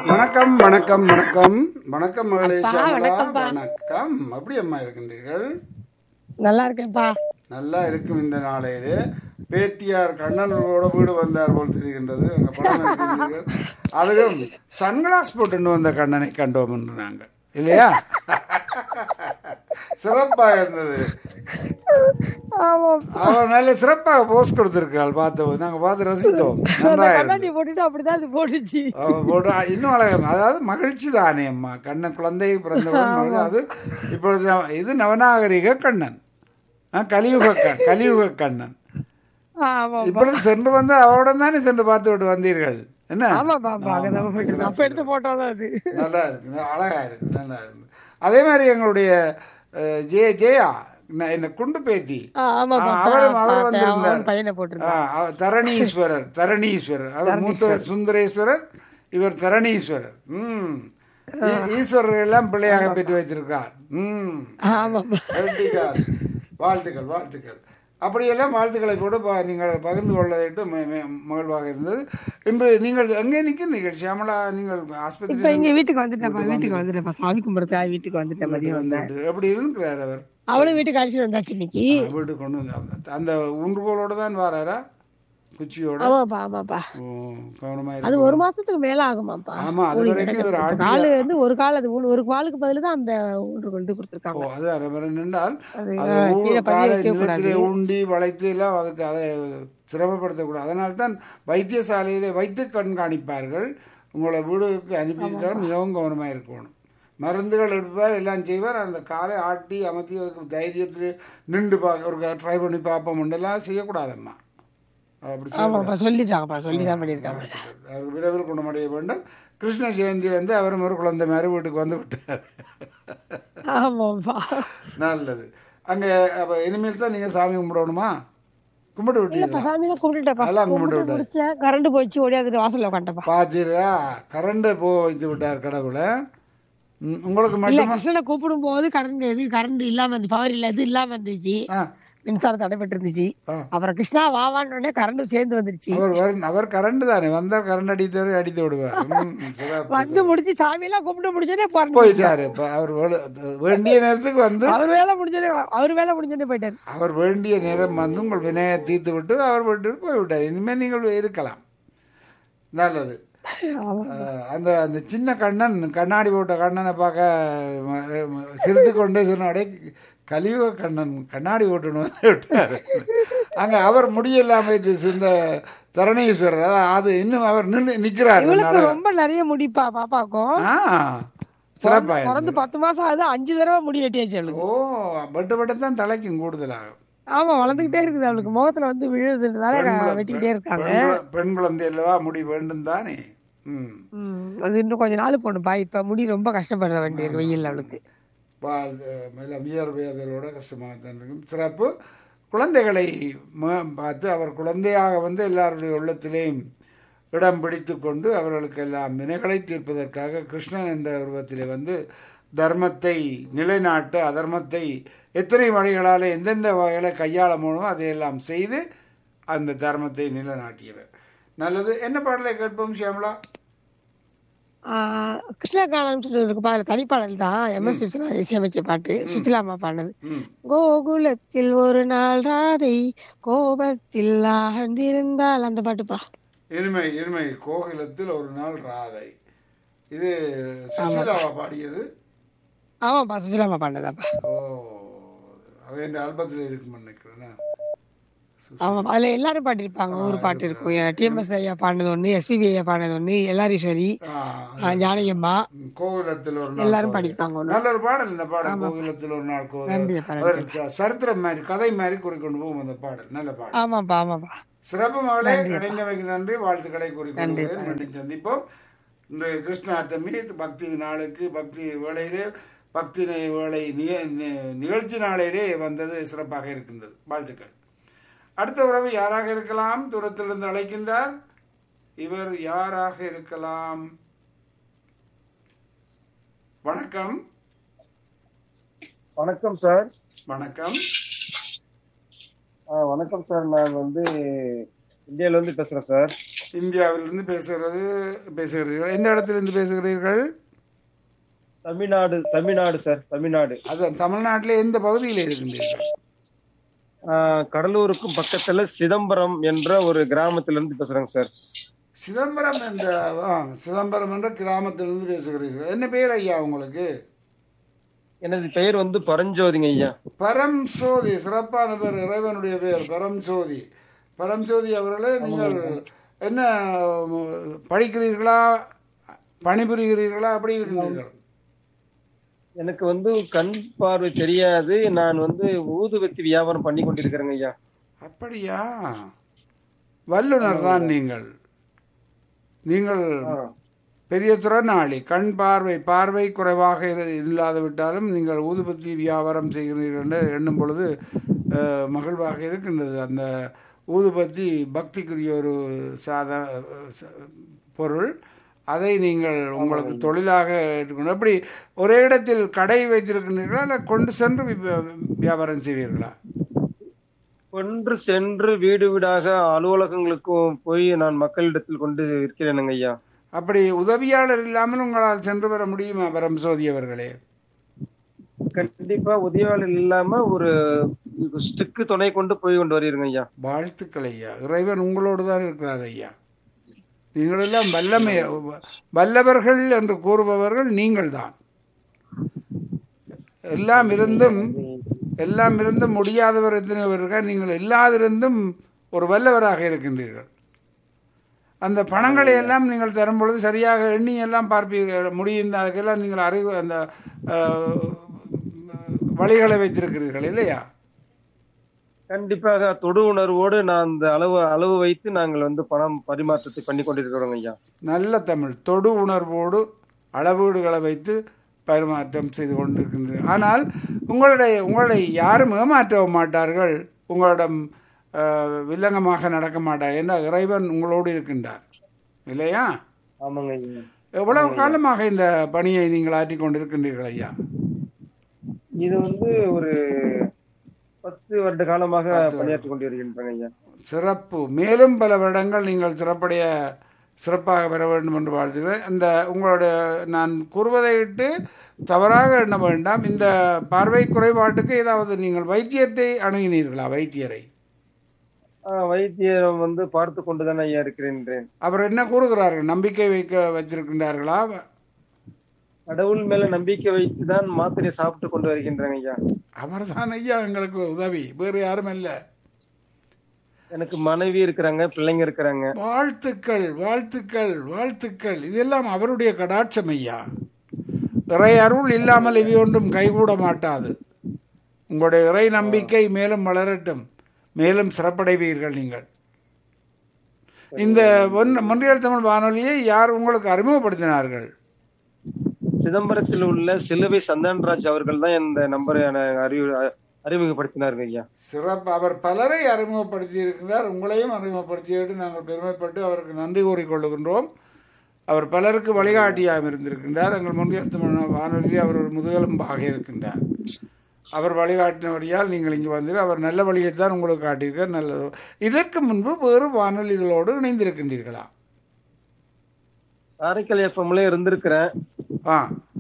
வணக்கம் வணக்கம் வணக்கம் வணக்கம் மகளே அப்பா, ஷியாமளா வணக்கம்ப்பா. வணக்கம் அப்படி அம்மா இருக்கின்றீர்கள் நல்லா இருக்கேன்ப்பா நல்லா இருக்கும் இந்த நாளையிலே பேத்தியார் கண்ணனோட வீடு வந்தார் போல் தெரிகின்றது அங்க படம் இருக்கிறீர்கள் அதுவும் சன்கிளாஸ் போட்டுன்னு வந்த கண்ணனை கண்டோம் என்று நாங்கள் இல்லையா சிறப்பாக இருந்தது ஆமா அவன் நல்ல சிறப்பாக போஸ் கொடுத்திருக்காள் பார்த்தபோது நாங்கள் பார்த்து ரசித்தோம் நன்றாக இருந்தது கண்ணாடி போட்டுட்டு அப்படிதான் அது போட்டுச்சு அவ போட்டு இன்னும் அழகம் அதாவது மகிழ்ச்சி தானே அம்மா கண்ணன் குழந்தை பிறந்தவன் மகிழ்ச்சி. அது இப்பொழுது நவ- இது நவநாகரிக கண்ணன் ஆ, கலியுக க- கலியுக கண்ணன் ஆமா இப்பொழுது சென்று வந்து அவருடன் தானே சென்று பார்த்து விட்டு வந்தீர்கள் என்ன ஆமா பாப்பா அங்கதான் போயிட்டு அப்ப எடுத்த போட்டோ தான் அது நல்லா இருக்கு அழகா இருக்கு நல்லா இருக்கு அதே மாதிரி எங்களுடைய அஹ், ஜெய ஜெயா ந- என்ன குண்டு பேத்தி ஆ, ஆமா ஆ, பாப்பா அவரும் அவர் பார்த்தேன். வந்திருந்தார் அவன் பையனை போட்டிருந்தான் ஆ, அவர் தரணீஸ்வரர் தரணீஸ்வரர் அவர் மூத்தவர் சுந்தரேஸ்வரர் இவர் தரணீஸ்வரர் ம் ஈ- ஈஸ்வரர் எல்லாம் பிள்ளையாக பெற்று வைத்திருக்கார் ம் ஆமாப்பா வெட்டிக்கார் வாழ்த்துக்கள் வாழ்த்துக்கள் அப்படியெல்லாம் வாழ்த்துக்களை கூட ப- நீங்கள் பகிர்ந்து கொள்ளதிட்டு ம- ம- மகிழ்வாக இருந்தது இன்று நீங்கள் எங்கே நிற்கிறீர்கள் சியாமலா நீங்கள் இப்ப ஆஸ்பத்திரி இங்க வீட்டுக்கு வந்துட்டேன்ப்பா வீட்டுக்கு வந்துட்டேன்ப்பா சாமி கும்பிடுறதுக்காக வீட்டுக்கு வந்துட்டேன் மதியம் வந்தேன் வந்துவிட்டு எப்படி இருக்கிறார் அவர் அவளும் வீட்டுக்கு அழைச்சிட்டு வந்தாச்சு இன்னைக்கு வீட்டுக்கு கொண்டு வந்து அந்த ஊன்றுகோலோட தான் வராரா குச்சியோட ஆமாப்பா ஆமாப்பா ஓ, கவனமா அது இருக்கு ஒரு மாசத்துக்கு மேல ஆகுமாப்பா ஆமா அது ஊழி வரைக்கும் ஒரு நடக்கிறது. ஆண்டு காலு வந்து ஒரு கால் அது ஊ- ஒரு காலுக்கு பதிலு தான் அந்த ஒன்று கொண்டு ஓ கொடுத்துருக்காங்க அது அரை நின்றால் அது அது ஆ, ஊ- கீழே பதிய காலை வைக்க கூடாது நிலத்திலே ஊண்டி வளைத்து எல்லாம் அதுக்கு அதை சிரமப்படுத்தக்கூடாது அதனால தான் வைத்தியசாலையிலே வைத்து கண்காணிப்பார்கள் உங்களை வீடுக்கு அனுப்பியிருக்கால் மிகவும் கவனமாக இருக்கணும் மருந்துகள் எடுப்பார் எல்லாம் செய்வார் அந்த காலை ஆட்டி அமர்த்தி அதுக்கு தைரியத்தில் நின்று பார்க்க ஒரு ட்ரை பண்ணி பார்ப்போம் எல்லாம் செய்யக்கூடாதம்மா அப்படி செய்ய ஆமாப்பா சொல்லிட்டாங்கப்பா சொல்லிதான் பண்ணிருக்காங்க அவர் விரைவில் குணமடைய வேண்டும் கிருஷ்ண ஜெயந்தி வந்து அவரும் ஒரு குழந்தை மாதிரி வீட்டுக்கு வந்து விட்டார் ஆமாப்பா நல்லது அங்கே அப்போ இனிமேல் தான் நீங்கள் சாமி கும்பிடணுமா கும்பிட்டு இல்லப்பா விட்டீங்களா சாமி தான் கும்பிட்டுட்டப்பா அதெல்லாம் கும்பிட்டு கும்பிட்டு விட்டார் முடிச்சேன் கரண்ட் போயிடுச்சு ஓடியாந்துட்டு வாசல்ல உட்காந்துட்டப்பா பார்த்தீரா கரண்டை போ வைத்து விட்டார் கடவுளை ம், உங்களுக்கு இல்ல மட்டுமா கிருஷ்ணனை கூப்பிடும் போது கரண்ட் எது கரண்ட் இல்லாம இருந்து பவர் இல்ல இது இல்லாம இருந்துச்சு ஆ மின்சாரம் தடைப்பட்டு இருந்துச்சு ஆ. அப்புறம் கிருஷ்ணா வாவான்னு உடனே கரண்ட் சேர்ந்து வந்துருச்சு அவர் வரும் அவர் கரண்ட் தானே வந்தால் கரண்ட் அடித்தவரை அடித்து விடுவார் ம், சிறப்பு. வந்து முடிச்சு சாமியெல்லாம் கும்பிட்டு முடிச்சோடனே போறாரு போயிட்டாரு இப்போ அவர் வேலை- வேண்டிய நேரத்துக்கு வந்து அவர் வேலை முடிஞ்சோடனே அவர் வேலை முடிஞ்சோடனே போயிட்டாரு அவர் வேண்டிய நேரம் வந்து உங்கள் வினையை தீர்த்து விட்டு அவர் விட்டு போய்விட்டார் இனிமேல் நீங்கள் இருக்கலாம் நல்லது ஆமா. அஹ், அந்த அந்த சின்ன கண்ணன் கண்ணாடி போட்ட கண்ணனை பார்க்க ம- ம- சிரித்து கொண்டே சொன்னாடே கலியுக கண்ணன் கண்ணாடி போட்டுன்னு வந்து விட்டார் அங்கே அவர் முடியலாம இந்த தரணீஸ்வரர் அதான் அது இன்னும் அவர் நின்று நிற்கிறார் இவளுக்கு ரொம்ப நிறைய முடிப்பா பாப்பாக்கும் ஆ சிறப்பாக பிறந்து பத்து மாசம் ஆகுது அஞ்சு தடவை முடி வெட்டியாச்சு அவளுக்கு ஓ பட்டு பட்டு தான் தலைக்கும் கூடுதலாகும் ஆமா வளர்ந்துகிட்டே இருக்குது அவளுக்கு முகத்துல வந்து விழுதுன்றதால வெட்டிக்கிட்டே இருக்காங்க பெண் குழ- பெண் குழந்தை அல்லவா முடி வேண்டும் தானே ம் ம், அது இன்னும் கொஞ்ச நாள் போகணும்பா இப்ப முடி ரொம்ப கஷ்டப்படுற வேண்டிய வெயில் அவளுக்கு வியர்வையதலோட கஷ்டமாக தான் இருக்கும் சிறப்பு குழந்தைகளை ம- பார்த்து அவர் குழந்தையாக வந்து எல்லாருடைய உள்ளத்திலேயும் இடம் பிடித்து கொண்டு அவர்களுக்கெல்லாம் வினைகளை தீர்ப்பதற்காக கிருஷ்ணன் என்ற உருவத்திலே வந்து தர்மத்தை நிலைநாட்ட அதர்மத்தை எத்தனை வழிகளால் எந்தெந்த வகைகளை கையாள முடியுமோ அதையெல்லாம் செய்து அந்த தர்மத்தை நிலைநாட்டியவர் நல்லது என்ன பாடலை கேட்போம் ஷியாமலா ஆஹ் கிருஷ்ணகானம் இருக்கு அதுல தனிப்பாடல் தான் எம் எஸ் சுசிலா இசையமைச்ச பாட்டு சுசிலா அம்மா பாடினது ம் கோகுலத்தில் ஒரு நாள் ராதை கோபத்தில் ஆழ்ந்திருந்தால் அந்த பாட்டுப்பா இனிமை இனிமை கோகிலத்தில் ஒரு நாள் ராதை இது சுசீலாவா பாடியது ஆமாப்பா சுசிலா அம்மா பாடினதாப்பா ஓ அவ என் ஆல்பத்தில் இருக்குன்னு நினைக்கிறேன் ஆமா அதுல எல்லாரும் பாடிருப்பாங்க ஒரு பாட்டு இருக்கும் டிஎம்எஸ் ஐயா பாடினது ஒண்ணு எஸ்பிபி ஐயா பாடினது ஒண்ணு எல்லாரீஸ்வரி ஜானகி அம்மா கோகிலத்தில் ஒரு நாள் எல்லாரும் கோதை. பாடிருப்பாங்க ஒண்ணு நல்ல ஒரு பாடல் இந்த பாடல் கோகிலத்தில் ஒரு நாள் கோதை நன்றி அப்பா, ஒரு ச- சரித்திரம் மாதிரி கதை மாதிரி குறிக்கொண்டு போகும் அந்த பாடல் நல்ல பாடல் ஆமாப்பா ஆமாப்பா சிறப்பு மகளே இணைந்தமைக்கு நன்றி வாழ்த்துக்களை கூறிக்கொள்கிறேன் மீண்டும் சந்திப்போம் இன்று கிருஷ்ணாஷ்டமி பக்தி நாளுக்கு பக்தி வேளையிலே பக்தி நி- வேளை நிக- நி- நிகழ்ச்சி நாளிலே வந்தது சிறப்பாக இருக்கின்றது வாழ்த்துக்கள் அடுத்த உறவு யாராக இருக்கலாம் தூரத்திலிருந்து அழைக்கின்றார் இவர் யாராக இருக்கலாம் வணக்கம் வணக்கம் சார் வணக்கம் ஆ, வணக்கம் சார் நான் வந்து இந்தியால இருந்து பேசுறேன் சார் இந்தியாவிலிருந்து பேசுகிறது பேசுகிறீர்கள் எந்த இடத்திலிருந்து பேசுகிறீர்கள் தமிழ்நாடு தமிழ்நாடு சார் தமிழ்நாடு அதான் தமிழ்நாட்டில் எந்த பகுதியில் இருக்கின்றீர்கள் ஆஹ் கடலூருக்கும் பக்கத்துல சிதம்பரம் என்ற ஒரு கிராமத்துல இருந்து பேசுறேங்க சார் சிதம்பரம் என்ற ஆ, சிதம்பரம் என்ற கிராமத்திலிருந்து பேசுகிறீர்கள் என்ன பேர் ஐயா உங்களுக்கு எனது பெயர் வந்து பரஞ்சோதிங்க ஐயா பரம் சோதி சிறப்பான பேர் இறைவனுடைய பேர் பரம் சோதி பரம் சோதி அவர்களே நீங்கள் என்ன ம், படிக்கிறீர்களா பணிபுரிகிறீர்களா அப்படி இருக்கின்றீர்கள் எனக்கு வந்து கண் பார்வை தெரியாது நான் வந்து ஊதுவத்தி வியாபாரம் பண்ணி கொண்டிருக்கிறேங்க ஐயா அப்படியா வல்லுனர் தான் நீங்கள் நீங்கள் பெரிய திறனாளி கண் பார்வை பார்வை குறைவாக இரு- இல்லாது விட்டாலும் நீங்கள் ஊதுபத்தி வியாபாரம் செய்கிறீர்கள் என்று எண்ணும் பொழுது அஹ், மகிழ்வாக இருக்கின்றது அந்த ஊதுபத்தி பக்திக்குரிய ஒரு சாதா ச- பொருள் அதை நீங்கள் உங்களுக்கு தொழிலாக எடுக்கணும் எப்படி ஒரே இடத்தில் கடை வைத்திருக்கின்றீர்களா இல்லை கொண்டு சென்று வி- வியாபாரம் செய்வீர்களா ஒன்று சென்று வீடு வீடாக அலுவலகங்களுக்கும் போய் நான் மக்களிடத்தில் கொண்டு இருக்கிறேனுங்க ஐயா அப்படி உதவியாளர் இல்லாமல் உங்களால் சென்று வர முடியுமா பரம் சோதி அவர்களே கண்டிப்பா உதவியாளர் இல்லாம ஒரு ஸ்டிக்கு துணை கொண்டு போய் கொண்டு வருகிறேங்க ஐயா வாழ்த்துக்கள் ஐயா இறைவன் உங்களோடு தான் இருக்கிறார் ஐயா நீங்கள் எல்லாம் வல்லமை வல்லவர்கள் என்று கூறுபவர்கள் நீங்கள் தான் எல்லாம் இருந்தும் எல்லாம் இருந்தும் முடியாதவர் எத்தனை பேர் இருக்கார் நீங்கள் இல்லாதிருந்தும் ஒரு வல்லவராக இருக்கின்றீர்கள் அந்த பணங்களை எல்லாம் நீங்கள் தரும் பொழுது சரியாக எண்ணி எல்லாம் பார்ப்பீர்கள் முடியும் அதுக்கெல்லாம் நீங்கள் அறிவு அந்த அஹ், வழிகளை வைத்திருக்கிறீர்கள் இல்லையா கண்டிப்பாக தொடு உணர்வோடு நான் அந்த அளவு அளவு வைத்து நாங்கள் வந்து பணம் பரிமாற்றத்தை பண்ணி கொண்டிருக்கிறோங்க ஐயா நல்ல தமிழ் தொடு உணர்வோடு அளவீடுகளை வைத்து பரிமாற்றம் செய்து கொண்டிருக்கின்றனர் ஆனால் உங்களுடைய உங்களை யாரும் ஏமாற்றவும் மாட்டார்கள் உங்களிடம் அஹ், வில்லங்கமாக நடக்க மாட்டார் ஏன்னா இறைவன் உங்களோடு இருக்கின்றார் இல்லையா ஆமாங்க ஐயா எவ்வளவு காலமாக இந்த பணியை நீங்கள் ஆற்றிக் கொண்டிருக்கின்றீர்கள் ஐயா இது வந்து ஒரு பத்து வருட காலமாக பணியாற்றி கொண்டு வருகின்றேங்க ஐயா சிறப்பு மேலும் பல வருடங்கள் நீங்கள் சிறப்படைய சிறப்பாக பெற வேண்டும் என்று வாழ்த்துகிறேன் இந்த உங்களுடைய நான் கூறுவதை விட்டு தவறாக எண்ண வேண்டாம் இந்த பார்வை குறைபாட்டுக்கு ஏதாவது நீங்கள் வைத்தியத்தை அணுகினீர்களா வைத்தியரை ஆஹ் வைத்தியர் வந்து பார்த்து கொண்டுதான் ஐயா இருக்கிறேன் அவர் என்ன கூறுகிறார்கள் நம்பிக்கை வைக்க வச்சிருக்கின்றார்களா கடவுள் மேல நம்பிக்கை வைத்து தான் மாத்திரையை சாப்பிட்டு கொண்டு வருகின்றேங்க ஐயா அவர்தான் ஐயா எங்களுக்கு உதவி வேறு யாரும் இல்லை எனக்கு மனைவி இருக்கிறாங்க பிள்ளைங்க இருக்கிறாங்க வாழ்த்துக்கள் வாழ்த்துக்கள் வாழ்த்துக்கள் இதெல்லாம் அவருடைய கடாட்சம் ஐயா இறை அருள் இல்லாமல் இவை ஒன்றும் கைகூட மாட்டாது உங்களுடைய இறை நம்பிக்கை மேலும் வளரட்டும் மேலும் சிறப்படைவீர்கள் நீங்கள் இந்த ஒன்- மொன்றியல் தமிழ் வானொலியை யார் உங்களுக்கு அறிமுகப்படுத்தினார்கள் சிதம்பரத்தில் உள்ள சிலுவை சந்தன்ராஜ் அவர்கள் தான் இந்த நம்பரை எனக்கு அறிவு அறிமுகப்படுத்தினாருங்க ஐயா சிறப்பு அவர் பலரை அறிமுகப்படுத்தி இருக்கிறார் உங்களையும் அறிமுகப்படுத்தியது நாங்கள் பெருமைப்பட்டு அவருக்கு நன்றி கூறிக்கொள்ளுகின்றோம் அவர் பலருக்கு வழிகாட்டியாக இருந்திருக்கின்றார் எங்கள் முன்னியல் தமிழ் வானொலியில் அவர் ஒரு முதுகெலும்பாக இருக்கின்றார் அவர் வழிகாட்டினபடியால் நீங்கள் இங்கு வந்து அவர் நல்ல வழியைத்தான் உங்களுக்கு காட்டியிருக்கார் நல்ல இதற்கு முன்பு வேறு வானொலிகளோடு இணைந்திருக்கின்றீர்களா காரைக்கால் எஃப்எம்ல இருந்திருக்கிறேன் ஆ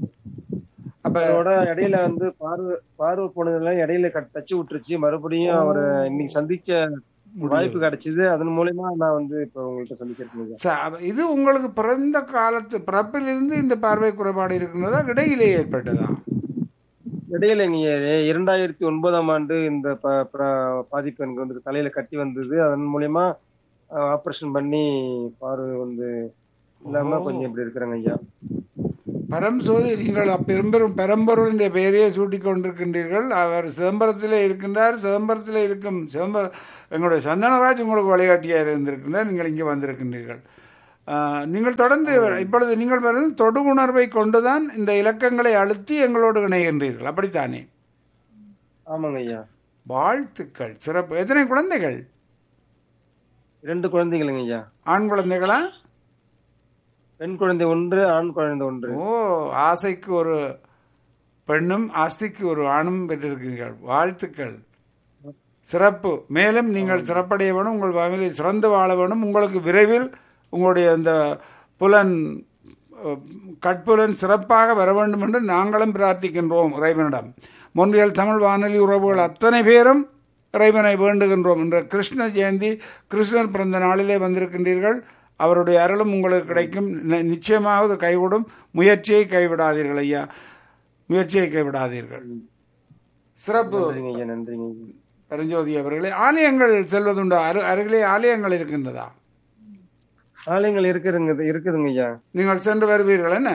அப்ப அதோட இடையில வந்து பார்வை பார்வை போனதுல இடையில கட் தச்சு விட்டுருச்சு மறுபடியும் அவரை இன்னைக்கு சந்திக்க வாய்ப்பு கிடைச்சது அதன் மூலியமா நான் வந்து இப்ப உங்கள்கிட்ட சந்திச்சிருக்கேன் ச- அப்ப இது உங்களுக்கு பிறந்த காலத்து பிறப்பிலிருந்து இந்த பார்வை குறைபாடு இருக்கின்றதா இடையிலே ஏற்பட்டதா இடையில நீங்க இரண்டாயிரத்தி ஒன்பதாம் ஆண்டு இந்த ப- ப- பாதிப்பு எனக்கு வந்து தலையில கட்டி வந்தது அதன் மூலியமா ஆபரேஷன் பண்ணி பார்வை வந்து இல்லாம கொஞ்சம் இப்படி இருக்கிறேங்க ஐயா பரம் சோதி நீங்கள் அப்பெரும்பெரும் பெரம்பொருளின் பெயரையே சூட்டிக் கொண்டிருக்கின்றீர்கள் அவர் சிதம்பரத்திலே இருக்கின்றார் சிதம்பரத்திலே இருக்கும் சிதம்பரம் எங்களுடைய சந்தனராஜ் உங்களுக்கு வழிகாட்டியாக இருந்திருக்கின்றார் நீங்கள் இங்கே வந்திருக்கின்றீர்கள் ஆஹ், நீங்கள் தொடர்ந்து இப்பொழுது நீங்கள் வருவது தொடு உணர்வை கொண்டுதான் இந்த இலக்கங்களை அழுத்தி எங்களோடு இணைகின்றீர்கள் அப்படித்தானே ஆமாங்க ஐயா வாழ்த்துக்கள் சிறப்பு எத்தனை குழந்தைகள் இரண்டு குழந்தைகளுங்க ஐயா ஆண் குழந்தைகளா பெண் குழந்தை ஒன்று ஆண் குழந்தை ஒன்று ஓ ஆசைக்கு ஒரு பெண்ணும் ஆஸ்திக்கு ஒரு ஆணும் பெற்றிருக்கிறீர்கள் வாழ்த்துக்கள் சிறப்பு மேலும் நீங்கள் சிறப்படைய வேணும் உங்கள் family சிறந்து வாழ வேணும் உங்களுக்கு விரைவில் உங்களுடைய அந்த புலன் அஹ், கட்புலன் சிறப்பாக வர வேண்டும் என்று நாங்களும் பிரார்த்திக்கின்றோம் இறைவனிடம் முன்றியல் தமிழ் வானொலி உறவுகள் அத்தனை பேரும் இறைவனை வேண்டுகின்றோம் என்ற கிருஷ்ண ஜெயந்தி கிருஷ்ணர் பிறந்த நாளிலே வந்திருக்கின்றீர்கள் அவருடைய அருளும் உங்களுக்கு கிடைக்கும் நி- நிச்சயமாக அது கைவிடும் முயற்சியை கைவிடாதீர்கள் ஐயா முயற்சியை கைவிடாதீர்கள் சிறப்பு நன்றிங்க ஐயா நன்றிங்க ஐயா பரஞ்சோதி அவர்களே ஆலயங்கள் செல்வதுண்டா அரு அருகிலே ஆலயங்கள் இருக்கின்றதா ஆலயங்கள் இருக்குதுங்க இருக்குதுங்க ஐயா நீங்கள் சென்று வருவீர்கள் என்ன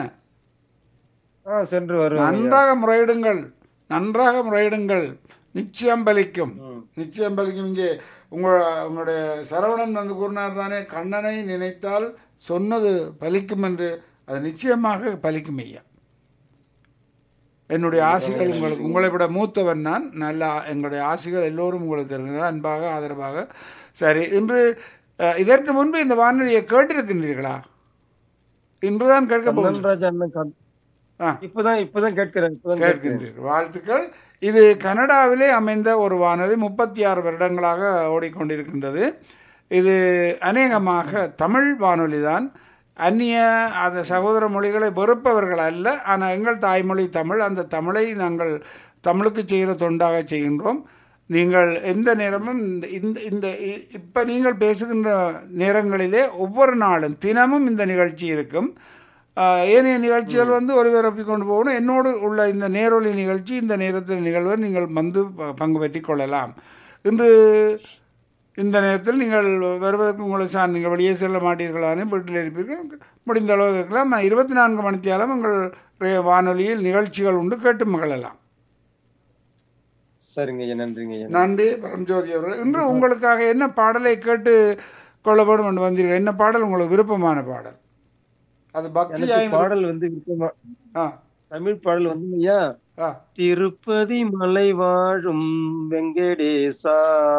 ஆ சென்று வருவேன் ஐயா. நன்றாக முறையிடுங்கள் நன்றாக முறையிடுங்கள் நிச்சயம் பலிக்கும் ம். நிச்சயம் பலிக்கும் இங்கே உங்கள் உங்களுடைய சரவணன் வந்து கூறினார் தானே கண்ணனை நினைத்தால் சொன்னது பலிக்கும் என்று அது நிச்சயமாக பலிக்கும் ஐயா என்னுடைய ஆசைகள் உங்களுக்கு உங்களை விட மூத்தவன் நான் நல்ல எங்களுடைய ஆசைகள் எல்லோரும் உங்களுக்கு தருகிறார் அன்பாக ஆதரவாக சரி இன்று அஹ், இதற்கு முன்பு இந்த வானொலியை கேட்டிருக்கின்றீர்களா இன்றுதான் கேட்க போகிறேன் கண்ணன்ராஜ் அண்ணன் கா- ஆ. இப்பதான் இப்பதான் கேட்கிறேன் இப்பதான் கேட்கிறேன் கேட்கின்றீர்கள் வாழ்த்துக்கள் இது கனடாவிலே அமைந்த ஒரு வானொலி முப்பத்தி ஆறு வருடங்களாக ஓடிக்கொண்டிருக்கின்றது இது அநேகமாக தமிழ் வானொலி தான் அந்நிய அந்த சகோதர மொழிகளை வெறுப்பவர்கள் அல்ல ஆனால் எங்கள் தாய்மொழி தமிழ் அந்த தமிழை நாங்கள் தமிழுக்கு செய்கிற தொண்டாக செய்கின்றோம் நீங்கள் எந்த நேரமும் இந்த இந்த இந்த இப்போ நீங்கள் பேசுகின்ற நேரங்களிலே ஒவ்வொரு நாளும் தினமும் இந்த நிகழ்ச்சி இருக்கும் ஆஹ் ஏனைய நிகழ்ச்சிகள் வந்து ஒருவரப்பி கொண்டு போகணும் என்னோடு உள்ள இந்த நேரொலி நிகழ்ச்சி இந்த நேரத்தில் நிகழ்வை நீங்கள் வந்து ப- பங்கு பெற்றிக் கொள்ளலாம் இன்று இந்த நேரத்தில் நீங்கள் வருவதற்கு உங்களை சார் நீங்கள் வெளியே செல்ல மாட்டீர்களானே வீட்டில் இருப்பீர்கள் முடிந்த அளவு இருக்கலாம் நான் இருபத்தி நான்கு மணித்தியாலும் உங்கள் ரே- வானொலியில் நிகழ்ச்சிகள் உண்டு கேட்டு மகளலாம் சரிங்க ஐயா நன்றிங்க ஐயா நன்றி பரம்ஜோதி அவர்கள் இன்று உங்களுக்காக என்ன பாடலை கேட்டு கொள்ள வேண்டும் என்று வந்தீர்கள் என்ன பாடல் உங்களுக்கு விருப்பமான பாடல் அது பக்தியாய் எனக்கு பாடல் வந்து விருப்பமா ஆ தமிழ் பாடல் வந்து ஐயா ஆ திருப்பதி மலை வாழும் வெங்கடேசா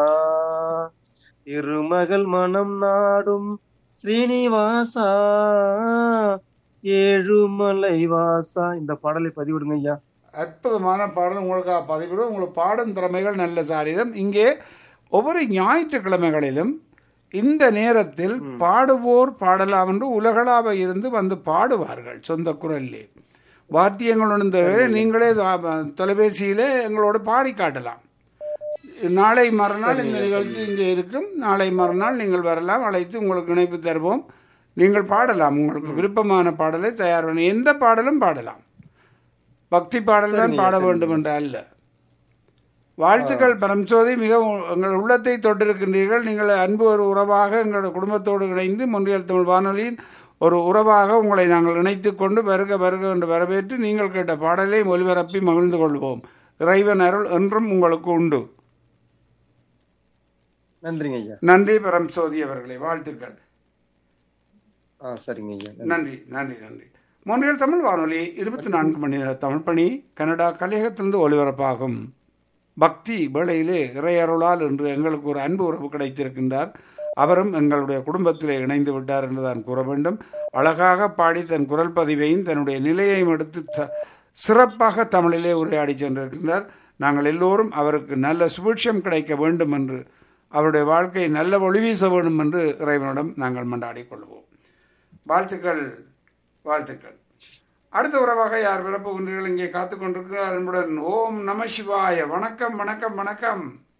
திருமகள் மனம் நாடும் ஸ்ரீனிவாசா ஏழுமலை வாசா இந்த பாடலை பதிவிடுங்க ஐயா அற்புதமான பாடல் உங்களுக்காக பதிவிடும் உங்களுக்கு பாடும் திறமைகள் நல்ல சாரீரம் இங்கே ஒவ்வொரு ஞாயிற்றுக்கிழமைகளிலும் இந்த நேரத்தில் பாடுவோர் பாடலாம் என்று உலகளாவ இருந்து வந்து பாடுவார்கள் சொந்த குரல்லே வாத்தியங்கள் உணர்ந்த நீங்களே தொ- தொலைபேசியிலே எங்களோடு பாடி காட்டலாம் நாளை மறுநாள் இந்த நிகழ்ச்சி இங்கே இருக்கும் நாளை மறுநாள் நீங்கள் வரலாம் அழைத்து உங்களுக்கு இணைப்பு தருவோம் நீங்கள் பாடலாம் உங்களுக்கு விருப்பமான பாடலை தயார் பண்ணி எந்த பாடலும் பாடலாம் பக்தி பாடல் தான் பாட வேண்டும் என்ற அல்ல வாழ்த்துக்கள் பரம்சோதி மிகவும் எங்கள் உள்ளத்தை தொட்டிருக்கின்றீர்கள் நீங்கள் அன்பு ஒரு உறவாக எங்களுடைய குடும்பத்தோடு இணைந்து முன்றியல் தமிழ் வானொலியின் ஒரு உறவாக உங்களை நாங்கள் இணைத்துக் கொண்டு வருக வருக என்று வரவேற்று நீங்கள் கேட்ட பாடலை ஒலிபரப்பி மகிழ்ந்து கொள்வோம் இறைவன் அருள் என்றும் உங்களுக்கு உண்டு நன்றிங்க ஐயா நன்றி பரம்சோதி அவர்களே வாழ்த்துக்கள் ஆ சரிங்க ஐயா நன்றி நன்றி நன்றி மொன்றியல் தமிழ் வானொலி இருபத்தி நான்கு மணி நேர தமிழ் பணி கனடா கலையகத்திலிருந்து ஒலிபரப்பாகும் பக்தி வேளையிலே இறையருளால் என்று எங்களுக்கு ஒரு அன்பு உறவு கிடைத்திருக்கின்றார் அவரும் எங்களுடைய குடும்பத்திலே இணைந்து விட்டார் என்று தான் கூற வேண்டும் அழகாக பாடி தன் குரல் பதிவையும் தன்னுடைய நிலையையும் எடுத்து த- சிறப்பாக தமிழிலே உரையாடி சென்றிருக்கின்றார் நாங்கள் எல்லோரும் அவருக்கு நல்ல சுபிட்சம் கிடைக்க வேண்டும் என்று அவருடைய வாழ்க்கையை நல்ல ஒளி வீச வேண்டும் என்று இறைவனிடம் நாங்கள் மன்றாடிக் கொள்வோம் வாழ்த்துக்கள் வாழ்த்துக்கள் அடுத்த உறவாக யார் பிறப்புகின்றீர்கள் இங்கே காத்துக் கொண்டிருக்கிறார் என்புடன் ஓம் நம சிவாய வணக்கம் வணக்கம் வணக்கம்